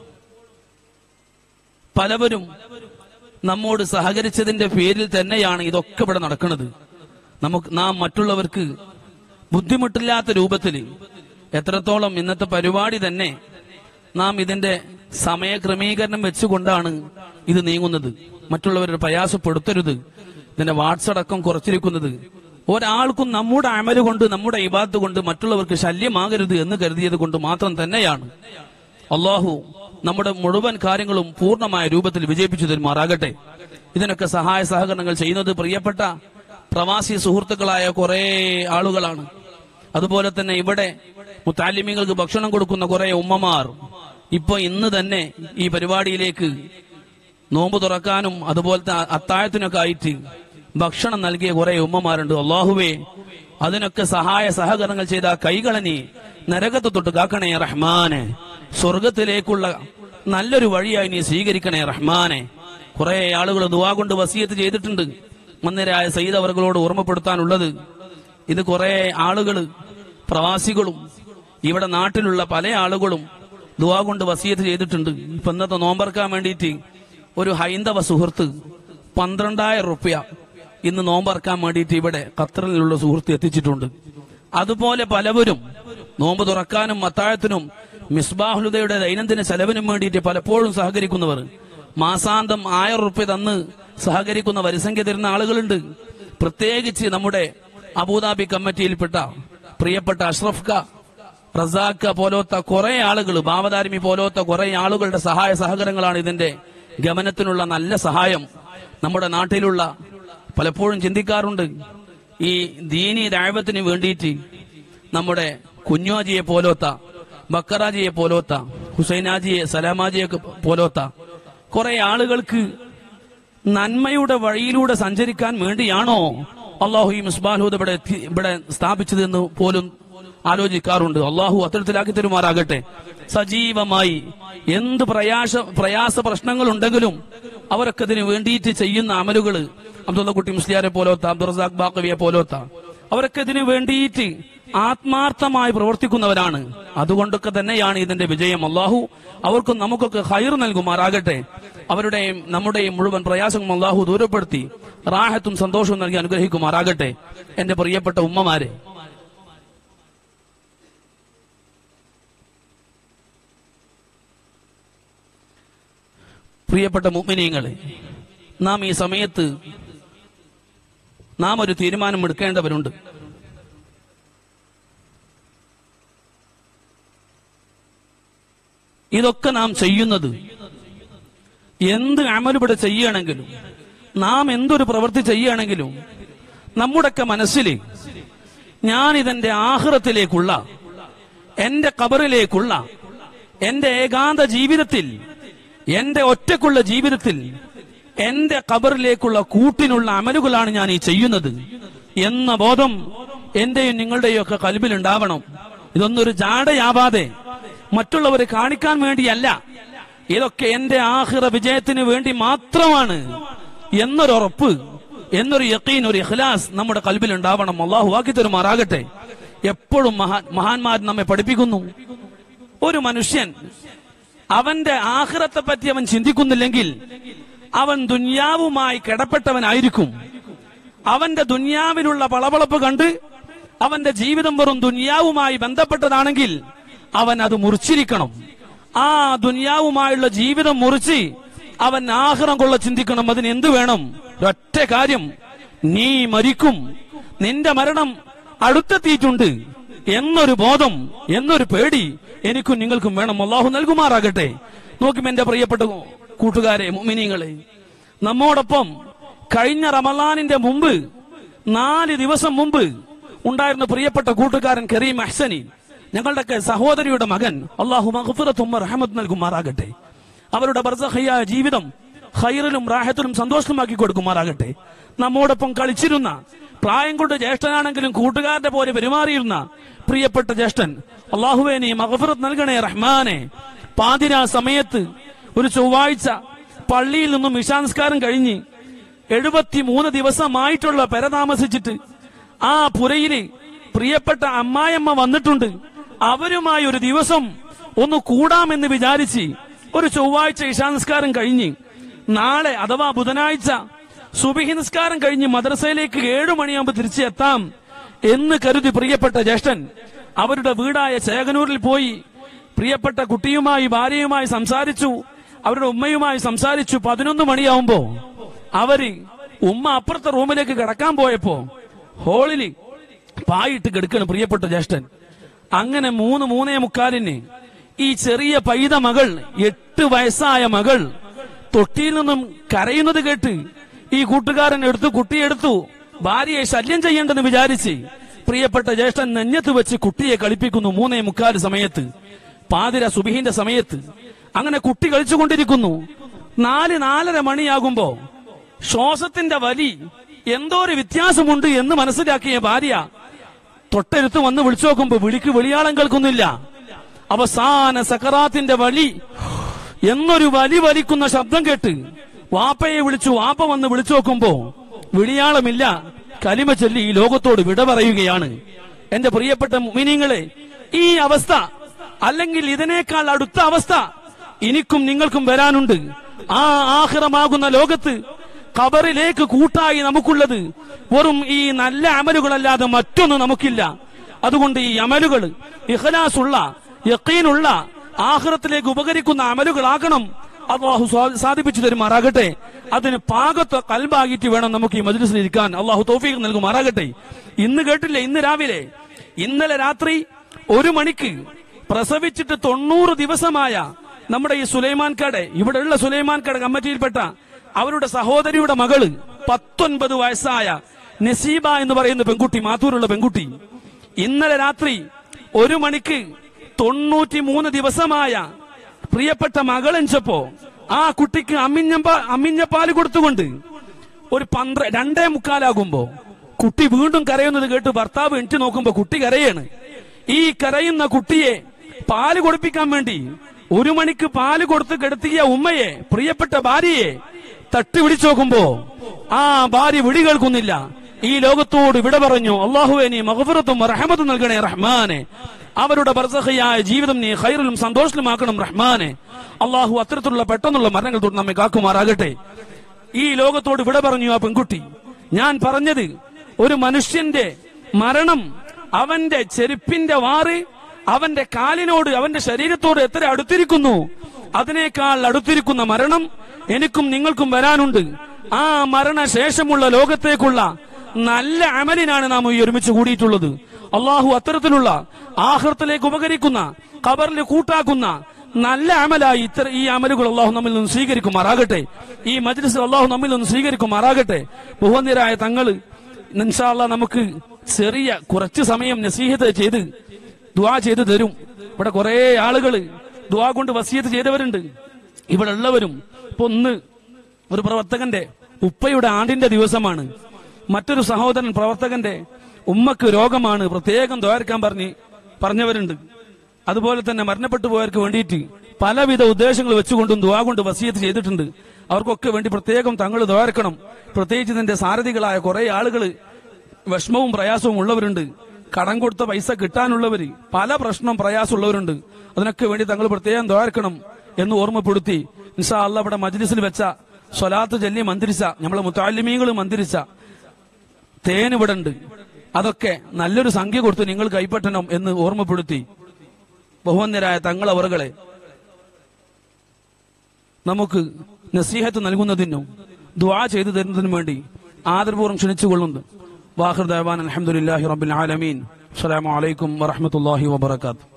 പലവരും നമ്മോട് സഹകരിച്ചതിന്റെ പേരിൽ തന്നെയാണ് ഇതൊക്കെ ഇവിടെ നടക്കുന്നത് നമുക്ക് നാം മറ്റുള്ളവർക്ക് ബുദ്ധിമുട്ടില്ലാത്ത രൂപത്തിൽ എത്രത്തോളം ഇന്നത്തെ പരിപാടി തന്നെ നാം ഇതിന്റെ സമയക്രമീകരണം വെച്ചുകൊണ്ടാണ് ഇത് നീങ്ങുന്നത് മറ്റുള്ളവരുടെ പ്രയാസപ്പെടുത്തരുത് ഇതിന്റെ വാട്സടക്കം കുറച്ചിരിക്കുന്നത് ഒരാൾക്കും നമ്മുടെ അമല് കൊണ്ട് നമ്മുടെ ഇബാത്ത് കൊണ്ട് മറ്റുള്ളവർക്ക് ശല്യമാകരുത് എന്ന് കരുതിയത് കൊണ്ട് മാത്രം തന്നെയാണ് അള്ളാഹു നമ്മുടെ മുഴുവൻ കാര്യങ്ങളും പൂർണ്ണമായ രൂപത്തിൽ വിജയിപ്പിച്ചു തരുമാറാകട്ടെ ഇതിനൊക്കെ സഹായ സഹകരണങ്ങൾ ചെയ്യുന്നത് പ്രിയപ്പെട്ട പ്രവാസി സുഹൃത്തുക്കളായ കുറെ ആളുകളാണ് അതുപോലെ തന്നെ ഇവിടെ മുത്താലിമ്യങ്ങൾക്ക് ഭക്ഷണം കൊടുക്കുന്ന കുറെ ഉമ്മമാർ ഇപ്പൊ ഇന്ന് തന്നെ ഈ പരിപാടിയിലേക്ക് നോമ്പ് തുറക്കാനും അതുപോലത്തെ അ- അത്താഴത്തിനൊക്കെ ആയിട്ട് ഭക്ഷണം നൽകിയ കുറെ ഉമ്മമാരുണ്ട് അള്ളാഹുവേ അതിനൊക്കെ സഹായ സഹകരണങ്ങൾ ചെയ്ത ആ കൈകളനി നരകത്ത് തൊട്ട് കാക്കണേ റഹ്മാനെ സ്വർഗത്തിലേക്കുള്ള നല്ലൊരു വഴിയായി നീ സ്വീകരിക്കണേ റഹ്മാനെ കുറെ ആളുകൾ ദുവാ കൊണ്ട് വസീയത്ത് ചെയ്തിട്ടുണ്ട് മന്ദിരായ സയ്യിദ് അവർകളോട് ഓർമ്മപ്പെടുത്താനുള്ളത് ഇത് കുറെ ആളുകൾ പ്രവാസികളും ഇവിടെ നാട്ടിലുള്ള പല ആളുകളും ദുവാ കൊണ്ട് വസീയത്ത് ചെയ്തിട്ടുണ്ട് ഇപ്പൊ ഇന്നത്തെ നോമ്പറക്കാൻ വേണ്ടിയിട്ട് ഒരു ഹൈന്ദവ സുഹൃത്ത് പന്ത്രണ്ടായിരം റുപ്യ ഇന്ന് നോമ്പറക്കാൻ വേണ്ടിയിട്ട് ഇവിടെ ഖത്തറിലുള്ള സുഹൃത്ത് എത്തിച്ചിട്ടുണ്ട് അതുപോലെ പലവരും നോമ്പ് തുറക്കാനും മത്താഴത്തിനും മിസ്ബാഹുലുദയുടെ ദൈനംദിന ചെലവിനും വേണ്ടിയിട്ട് പലപ്പോഴും സഹകരിക്കുന്നവർ മാസാന്തം ആയിരം റുപ്യ തന്ന് സഹകരിക്കുന്ന വരിസംഖ്യ തരുന്ന ആളുകളുണ്ട് പ്രത്യേകിച്ച് നമ്മുടെ അബുദാബി കമ്മിറ്റിയിൽപ്പെട്ട പ്രിയപ്പെട്ട അഷ്റഫ് ക റസാക്ക പോലോത്ത കുറെ ആളുകൾ ബാവതാരിമി പോലോത്ത കുറെ ആളുകളുടെ സഹായ സഹകരണങ്ങളാണ് ഇതിന്റെ ഗമനത്തിനുള്ള നല്ല സഹായം നമ്മുടെ നാട്ടിലുള്ള പലപ്പോഴും ചിന്തിക്കാറുണ്ട് ഈ ദീനി ദൈവത്തിന് വേണ്ടിയിട്ട് നമ്മുടെ കുഞ്ഞോജിയെ പോലോത്ത ബക്കറാജിയെ പോലോത്ത ഹുസൈനാജിയെ സലാമാജിയെ പോലോത്ത കുറെ ആളുകൾക്ക് നന്മയുടെ വഴിയിലൂടെ സഞ്ചരിക്കാൻ വേണ്ടിയാണോ അള്ളാഹു ഈ മിസ്ബാൽഹൂദ് ഇവിടെ എത്തി- ഇവിടെ സ്ഥാപിച്ചതെന്ന് പോലും ആലോചിക്കാറുണ്ട് അള്ളാഹു അത്തരത്തിലാക്കി തരുമാറാകട്ടെ സജീവമായി എന്ത് പ്രയാസ പ്രയാസ പ്രശ്നങ്ങൾ ഉണ്ടെങ്കിലും അവരൊക്കെ ഇതിന് വേണ്ടിയിട്ട് ചെയ്യുന്ന അമലുകൾ അബ്ദുള്ള കുട്ടി മുസ്ലിയാരെ പോലോത്ത അബ്ദുൾ റസാഖ് ബാക്കവിയെ പോലോത്ത അവരൊക്കെ ഇതിന് വേണ്ടിയിട്ട് ആത്മാർത്ഥമായി പ്രവർത്തിക്കുന്നവരാണ് അതുകൊണ്ടൊക്കെ തന്നെയാണ് ഇതിന്റെ വിജയം അള്ളാഹു അവർക്കും നമുക്കൊക്കെ ഹൈർ നൽകുമാറാകട്ടെ അവരുടെയും നമ്മുടെയും മുഴുവൻ പ്രയാസങ്ങളും അള്ളാഹു ദൂരപ്പെടുത്തി റാഹത്തും സന്തോഷവും നൽകി അനുഗ്രഹിക്കുമാറാകട്ടെ എന്റെ പ്രിയപ്പെട്ട ഉമ്മമാരെ പ്രിയപ്പെട്ട മുഅ്മിനീങ്ങളെ നാം ഈ സമയത്ത് നാം ഒരു തീരുമാനം എടുക്കേണ്ടവരുണ്ട് ഇതൊക്കെ നാം ചെയ്യുന്നത് എന്ത് അമലിവിടെ ചെയ്യുകയാണെങ്കിലും നാം എന്തൊരു പ്രവൃത്തി ചെയ്യുകയാണെങ്കിലും നമ്മുടെയൊക്കെ മനസ്സിൽ ഞാൻ ഇതെന്റെ ആഹ്റത്തിലേക്കുള്ള എന്റെ കബറിലേക്കുള്ള എന്റെ ഏകാന്ത ജീവിതത്തിൽ എന്റെ ഒറ്റക്കുള്ള ജീവിതത്തിൽ എന്റെ കബറിലേക്കുള്ള കൂട്ടിനുള്ള അമലുകളാണ് ഞാൻ ഈ ചെയ്യുന്നത് എന്ന ബോധം എന്റെയും നിങ്ങളുടെയും ഒക്കെ കൽബിൽ ഉണ്ടാവണം ഇതൊന്നൊരു ജാടയാവാതെ മറ്റുള്ളവരെ കാണിക്കാൻ വേണ്ടിയല്ല ഇതൊക്കെ എന്റെ ആഹിറ വിജയത്തിന് വേണ്ടി മാത്രമാണ് എന്നൊരുറപ്പ് എന്നൊരു യക്കീൻ ഒരു ഇഖ്ലാസ് നമ്മുടെ കൽബിൽ ഉണ്ടാവണം അള്ളാഹു ആക്കി തരുമാറാകട്ടെ എപ്പോഴും മഹാൻ മഹാന്മാർ നമ്മെ പഠിപ്പിക്കുന്നു ഒരു മനുഷ്യൻ അവന്റെ ആഹ്റത്തെ പറ്റി അവൻ ചിന്തിക്കുന്നില്ലെങ്കിൽ അവൻ ദുന്യാവുമായി കിടപ്പെട്ടവനായിരിക്കും അവന്റെ ദുന്യാവിലുള്ള പളപളപ്പ് കണ്ട് അവന്റെ ജീവിതം വെറും ദുന്യാവുമായി ബന്ധപ്പെട്ടതാണെങ്കിൽ അവൻ അത് മുറിച്ചിരിക്കണം ആ ദുന്യാവുമായുള്ള ജീവിതം മുറിച്ച് അവൻ ആഹ്റം കൊള്ള ചിന്തിക്കണം അതിന് എന്ത് വേണം ഒറ്റ കാര്യം നീ മരിക്കും നിന്റെ മരണം അടുത്തെത്തിയിട്ടുണ്ട് എന്നൊരു ബോധം എന്നൊരു പേടി എനിക്കും നിങ്ങൾക്കും വേണം അള്ളാഹു നൽകുമാറാകട്ടെ നോക്കും എന്റെ പ്രിയപ്പെട്ട കൂട്ടുകാരെ മുമിനിങ്ങളെ നമ്മോടൊപ്പം കഴിഞ്ഞ റമലാനിന്റെ മുമ്പ് നാല് ദിവസം മുമ്പ് ഉണ്ടായിരുന്ന പ്രിയപ്പെട്ട കൂട്ടുകാരൻ കരീം അഹ്സനി ഞങ്ങളുടെയൊക്കെ സഹോദരിയുടെ മകൻ അള്ളാഹു മഹഫുറത്തും റഹമത്ത് നൽകുമാറാകട്ടെ അവരുടെ ബർസഹയായ ജീവിതം ഹൈറിലും റാഹത്തിലും സന്തോഷമാക്കി കൊടുക്കുമാറാകട്ടെ നമ്മോടൊപ്പം കളിച്ചിരുന്ന പ്രായം കൊണ്ട് ജ്യേഷ്ഠനാണെങ്കിലും കൂട്ടുകാരന്റെ പോലെ പെരുമാറിയിരുന്ന പ്രിയപ്പെട്ട ജ്യേഷ്ഠൻ അള്ളാഹുവേ നീ മഹഫുറത്ത് നൽകണേ റഹ്മാനെ പാതിരാ സമയത്ത് ഒരു ചൊവ്വാഴ്ച പള്ളിയിൽ നിന്നും വിശാംസ്കാരം കഴിഞ്ഞ് എഴുപത്തിമൂന്ന് ദിവസമായിട്ടുള്ള പെര താമസിച്ചിട്ട് ആ പുരയില് പ്രിയപ്പെട്ട അമ്മായിയമ്മ വന്നിട്ടുണ്ട് അവരുമായി ഒരു ദിവസം ഒന്ന് കൂടാമെന്ന് വിചാരിച്ച് ഒരു ചൊവ്വാഴ്ച ഇശാനസ്കാരം കഴിഞ്ഞ് നാളെ അഥവാ ബുധനാഴ്ച സുബിഹി നിസ്കാരം കഴിഞ്ഞ് മദ്രസയിലേക്ക് ഏഴു മണിയാകുമ്പോൾ തിരിച്ചെത്താം എന്ന് കരുതി പ്രിയപ്പെട്ട ജ്യേഷ്ഠൻ അവരുടെ വീടായ ചേകനൂരിൽ പോയി പ്രിയപ്പെട്ട കുട്ടിയുമായി ഭാര്യയുമായി സംസാരിച്ചു അവരുടെ ഉമ്മയുമായി സംസാരിച്ചു പതിനൊന്ന് മണിയാവുമ്പോ അവര് ഉമ്മ അപ്പുറത്തെ റൂമിലേക്ക് കിടക്കാൻ പോയപ്പോ ഹോളില് പായിട്ട് കിടക്കണം പ്രിയപ്പെട്ട ജ്യേഷ്ഠൻ അങ്ങനെ മൂന്ന് മൂന്നേ മുക്കാലിന് ഈ ചെറിയ പൈത മകൾ എട്ട് വയസ്സായ മകൾ തൊട്ടിയിൽ നിന്നും കരയുന്നത് കേട്ട് ഈ കൂട്ടുകാരൻ എടുത്തു കുട്ടിയെടുത്തു ഭാര്യയെ ശല്യം ചെയ്യേണ്ടെന്ന് വിചാരിച്ച് പ്രിയപ്പെട്ട ജ്യേഷ്ഠൻ നെഞ്ഞത്ത് വെച്ച് കുട്ടിയെ കളിപ്പിക്കുന്നു മൂന്നേ മുക്കാല് സമയത്ത് പാതിര സുബിഹിന്റെ സമയത്ത് അങ്ങനെ കുട്ടി കളിച്ചുകൊണ്ടിരിക്കുന്നു നാല് നാലര മണിയാകുമ്പോ ശ്വാസത്തിന്റെ വലി എന്തോ ഒരു വ്യത്യാസമുണ്ട് എന്ന് മനസ്സിലാക്കിയ ഭാര്യ തൊട്ടടുത്ത് വന്ന് വിളിച്ചു നോക്കുമ്പോ വിളിക്ക് വിളിയാളം കേൾക്കുന്നില്ല അവസാന സക്കറാത്തിന്റെ വലി എന്നൊരു വലി വലിക്കുന്ന ശബ്ദം കേട്ട് വാപ്പയെ വിളിച്ചു വാപ്പ വന്ന് വിളിച്ചു നോക്കുമ്പോ വിളിയാളമില്ല കലിമ ചൊല്ലി ഈ ലോകത്തോട് വിട പറയുകയാണ് എന്റെ പ്രിയപ്പെട്ട മിനിങ്ങളെ ഈ അവസ്ഥ അല്ലെങ്കിൽ ഇതിനേക്കാൾ അടുത്ത അവസ്ഥ എനിക്കും നിങ്ങൾക്കും വരാനുണ്ട് ആ ആഹ്റമാകുന്ന ലോകത്ത് ഖബറിലേക്ക് കൂട്ടായി നമുക്കുള്ളത് വെറും ഈ നല്ല അമലുകളല്ലാതെ മറ്റൊന്നും നമുക്കില്ല അതുകൊണ്ട് ഈ അമലുകൾ ഇഖലാസുള്ള യക്കീനുള്ള ആഹ്റത്തിലേക്ക് ഉപകരിക്കുന്ന അമലുകളാകണം അള്ളാഹു സ്വാ- സാധിപ്പിച്ചു തരുമാറാകട്ടെ അതിന് പാകത്തെ കൽബാകിട്ട് വേണം നമുക്ക് ഈ മജ്ലിസിൽ ഇരിക്കാൻ അള്ളാഹു തോഫീഖ് നൽകുമാറാകട്ടെ ഇന്ന് കേട്ടില്ലേ ഇന്ന് രാവിലെ ഇന്നലെ രാത്രി ഒരു മണിക്ക് പ്രസവിച്ചിട്ട് തൊണ്ണൂറ് ദിവസമായ നമ്മുടെ ഈ സുലൈമാൻകാട് ഇവിടെയുള്ള സുലൈമാൻകാട് കമ്മിറ്റിയിൽപ്പെട്ട അവരുടെ സഹോദരിയുടെ മകള് പത്തൊൻപത് വയസ്സായ നസീബ എന്ന് പറയുന്ന പെൺകുട്ടി മാത്തൂരുള്ള പെൺകുട്ടി ഇന്നലെ രാത്രി ഒരു മണിക്ക് തൊണ്ണൂറ്റി മൂന്ന് ദിവസമായ പ്രിയപ്പെട്ട മകളെഞ്ചപ്പോ ആ കുട്ടിക്ക് അമ്മിഞ്ഞ അമ്മിഞ്ഞ പാല് കൊടുത്തുകൊണ്ട് ഒരു പന്ത്ര രണ്ടേ മുക്കാലാകുമ്പോ കുട്ടി വീണ്ടും കരയുന്നത് കേട്ട് ഭർത്താവ് എണിറ്റ് നോക്കുമ്പോ കുട്ടി കരയാണ് ഈ കരയുന്ന കുട്ടിയെ പാല് കൊടുപ്പിക്കാൻ വേണ്ടി ഒരു മണിക്ക് പാല് കൊടുത്ത് കെടുത്തിയ ഉമ്മയെ പ്രിയപ്പെട്ട ഭാര്യയെ തട്ടി വിളിച്ചു നോക്കുമ്പോ ആ ഭാര്യ വിളി കേൾക്കുന്നില്ല ഈ ലോകത്തോട് വിട പറഞ്ഞു അള്ളാഹുവെ നീ മഹഫറത്തും റഹമത്തും നൽകണേ റഹ്മാനെ അവരുടെ ബർസഹയായ ജീവിതം നീ ഹൈറിലും സന്തോഷത്തിലുമാക്കണം റഹ്മാനെ അള്ളാഹു അത്തരത്തിലുള്ള പെട്ടെന്നുള്ള മരണങ്ങൾ തൊട്ട് നമ്മെ കാക്കുമാറാകട്ടെ ഈ ലോകത്തോട് വിട പറഞ്ഞു ആ പെൺകുട്ടി ഞാൻ പറഞ്ഞത് ഒരു മനുഷ്യന്റെ മരണം അവന്റെ ചെരുപ്പിന്റെ വാറ് അവന്റെ കാലിനോട് അവന്റെ ശരീരത്തോട് എത്ര അടുത്തിരിക്കുന്നു അതിനേക്കാൾ അടുത്തിരിക്കുന്ന മരണം എനിക്കും നിങ്ങൾക്കും വരാനുണ്ട് ആ മരണശേഷമുള്ള ലോകത്തേക്കുള്ള നല്ല അമലിനാണ് നാം ഈ ഒരുമിച്ച് കൂടിയിട്ടുള്ളത് അള്ളാഹു അത്തരത്തിലുള്ള ആഹൃത്തിലേക്ക് ഉപകരിക്കുന്ന ഖബറിൽ കൂട്ടാക്കുന്ന നല്ല അമലായി ഇത്തര ഈ അമലുകൾ അള്ളാഹു നമ്മിൽ നിന്ന് സ്വീകരിക്കുമാറാകട്ടെ ഈ മജ്ലിസ് അള്ളാഹു നമ്മിൽ നിന്ന് സ്വീകരിക്കുമാറാകട്ടെ ബഹുവന്യരായ തങ്ങള് ഇൻഷാല്ല നമുക്ക് ചെറിയ കുറച്ച് സമയം നസീഹത്ത് ചെയ്ത് ദുആ ചെയ്ത് തരും ഇവിടെ കുറെ ആളുകള് ദുആ കൊണ്ട് വസീയത്ത് ചെയ്തവരുണ്ട് ഇവിടെ ഉള്ളവരും ഇപ്പൊ ഒന്ന് ഒരു പ്രവർത്തകന്റെ ഉപ്പയുടെ ആണ്ടിന്റെ ദിവസമാണ് മറ്റൊരു സഹോദരൻ പ്രവർത്തകന്റെ ഉമ്മക്ക് രോഗമാണ് പ്രത്യേകം ദ്വാരക്കാൻ പറഞ്ഞ് പറഞ്ഞവരുണ്ട് അതുപോലെ തന്നെ മരണപ്പെട്ടു പോയവർക്ക് വേണ്ടിയിട്ട് പലവിധ ഉദ്ദേശങ്ങൾ വെച്ചുകൊണ്ടും ദുവാ കൊണ്ട് വസീയത്ത് ചെയ്തിട്ടുണ്ട് അവർക്കൊക്കെ വേണ്ടി പ്രത്യേകം തങ്ങൾ ദ്വാരക്കണം പ്രത്യേകിച്ച് ഇതിന്റെ സാരഥികളായ കുറെ ആളുകൾ വിഷമവും പ്രയാസവും ഉള്ളവരുണ്ട് കടം കൊടുത്ത പൈസ കിട്ടാനുള്ളവര് പല പ്രശ്നം പ്രയാസമുള്ളവരുണ്ട് അതിനൊക്കെ വേണ്ടി തങ്ങൾ പ്രത്യേകം ദ്വാരക്കണം എന്ന് ഓർമ്മപ്പെടുത്തി നിസാ അല്ല ഇവിടെ മജ്ലിസിൽ വെച്ച സ്വലാത്ത് ചൊല്ലി മന്ത്രിച്ച നമ്മളെ മുത്താലിമീങ്ങൾ മന്ത്രിച്ച തേൻ ഇവിടെ ഉണ്ട് അതൊക്കെ നല്ലൊരു സംഖ്യ കൊടുത്ത് നിങ്ങൾ കൈപ്പറ്റണം എന്ന് ഓർമ്മപ്പെടുത്തി ബഹുവന്യരായ തങ്ങൾ അവറുകളെ നമുക്ക് നസീഹത്ത് നൽകുന്നതിനും ദുആ ചെയ്തു തരുന്നതിനും വേണ്ടി ആദരപൂർവ്വം ക്ഷണിച്ചുകൊള്ളുന്നു വാഹിർ ദാൻ അലഹമുല്ലാഹി റബ്ബിൽ ആലമീൻ അസ്സലാമു അലൈക്കും വറഹ്മത്തുള്ളാഹി വബറകാതുഹു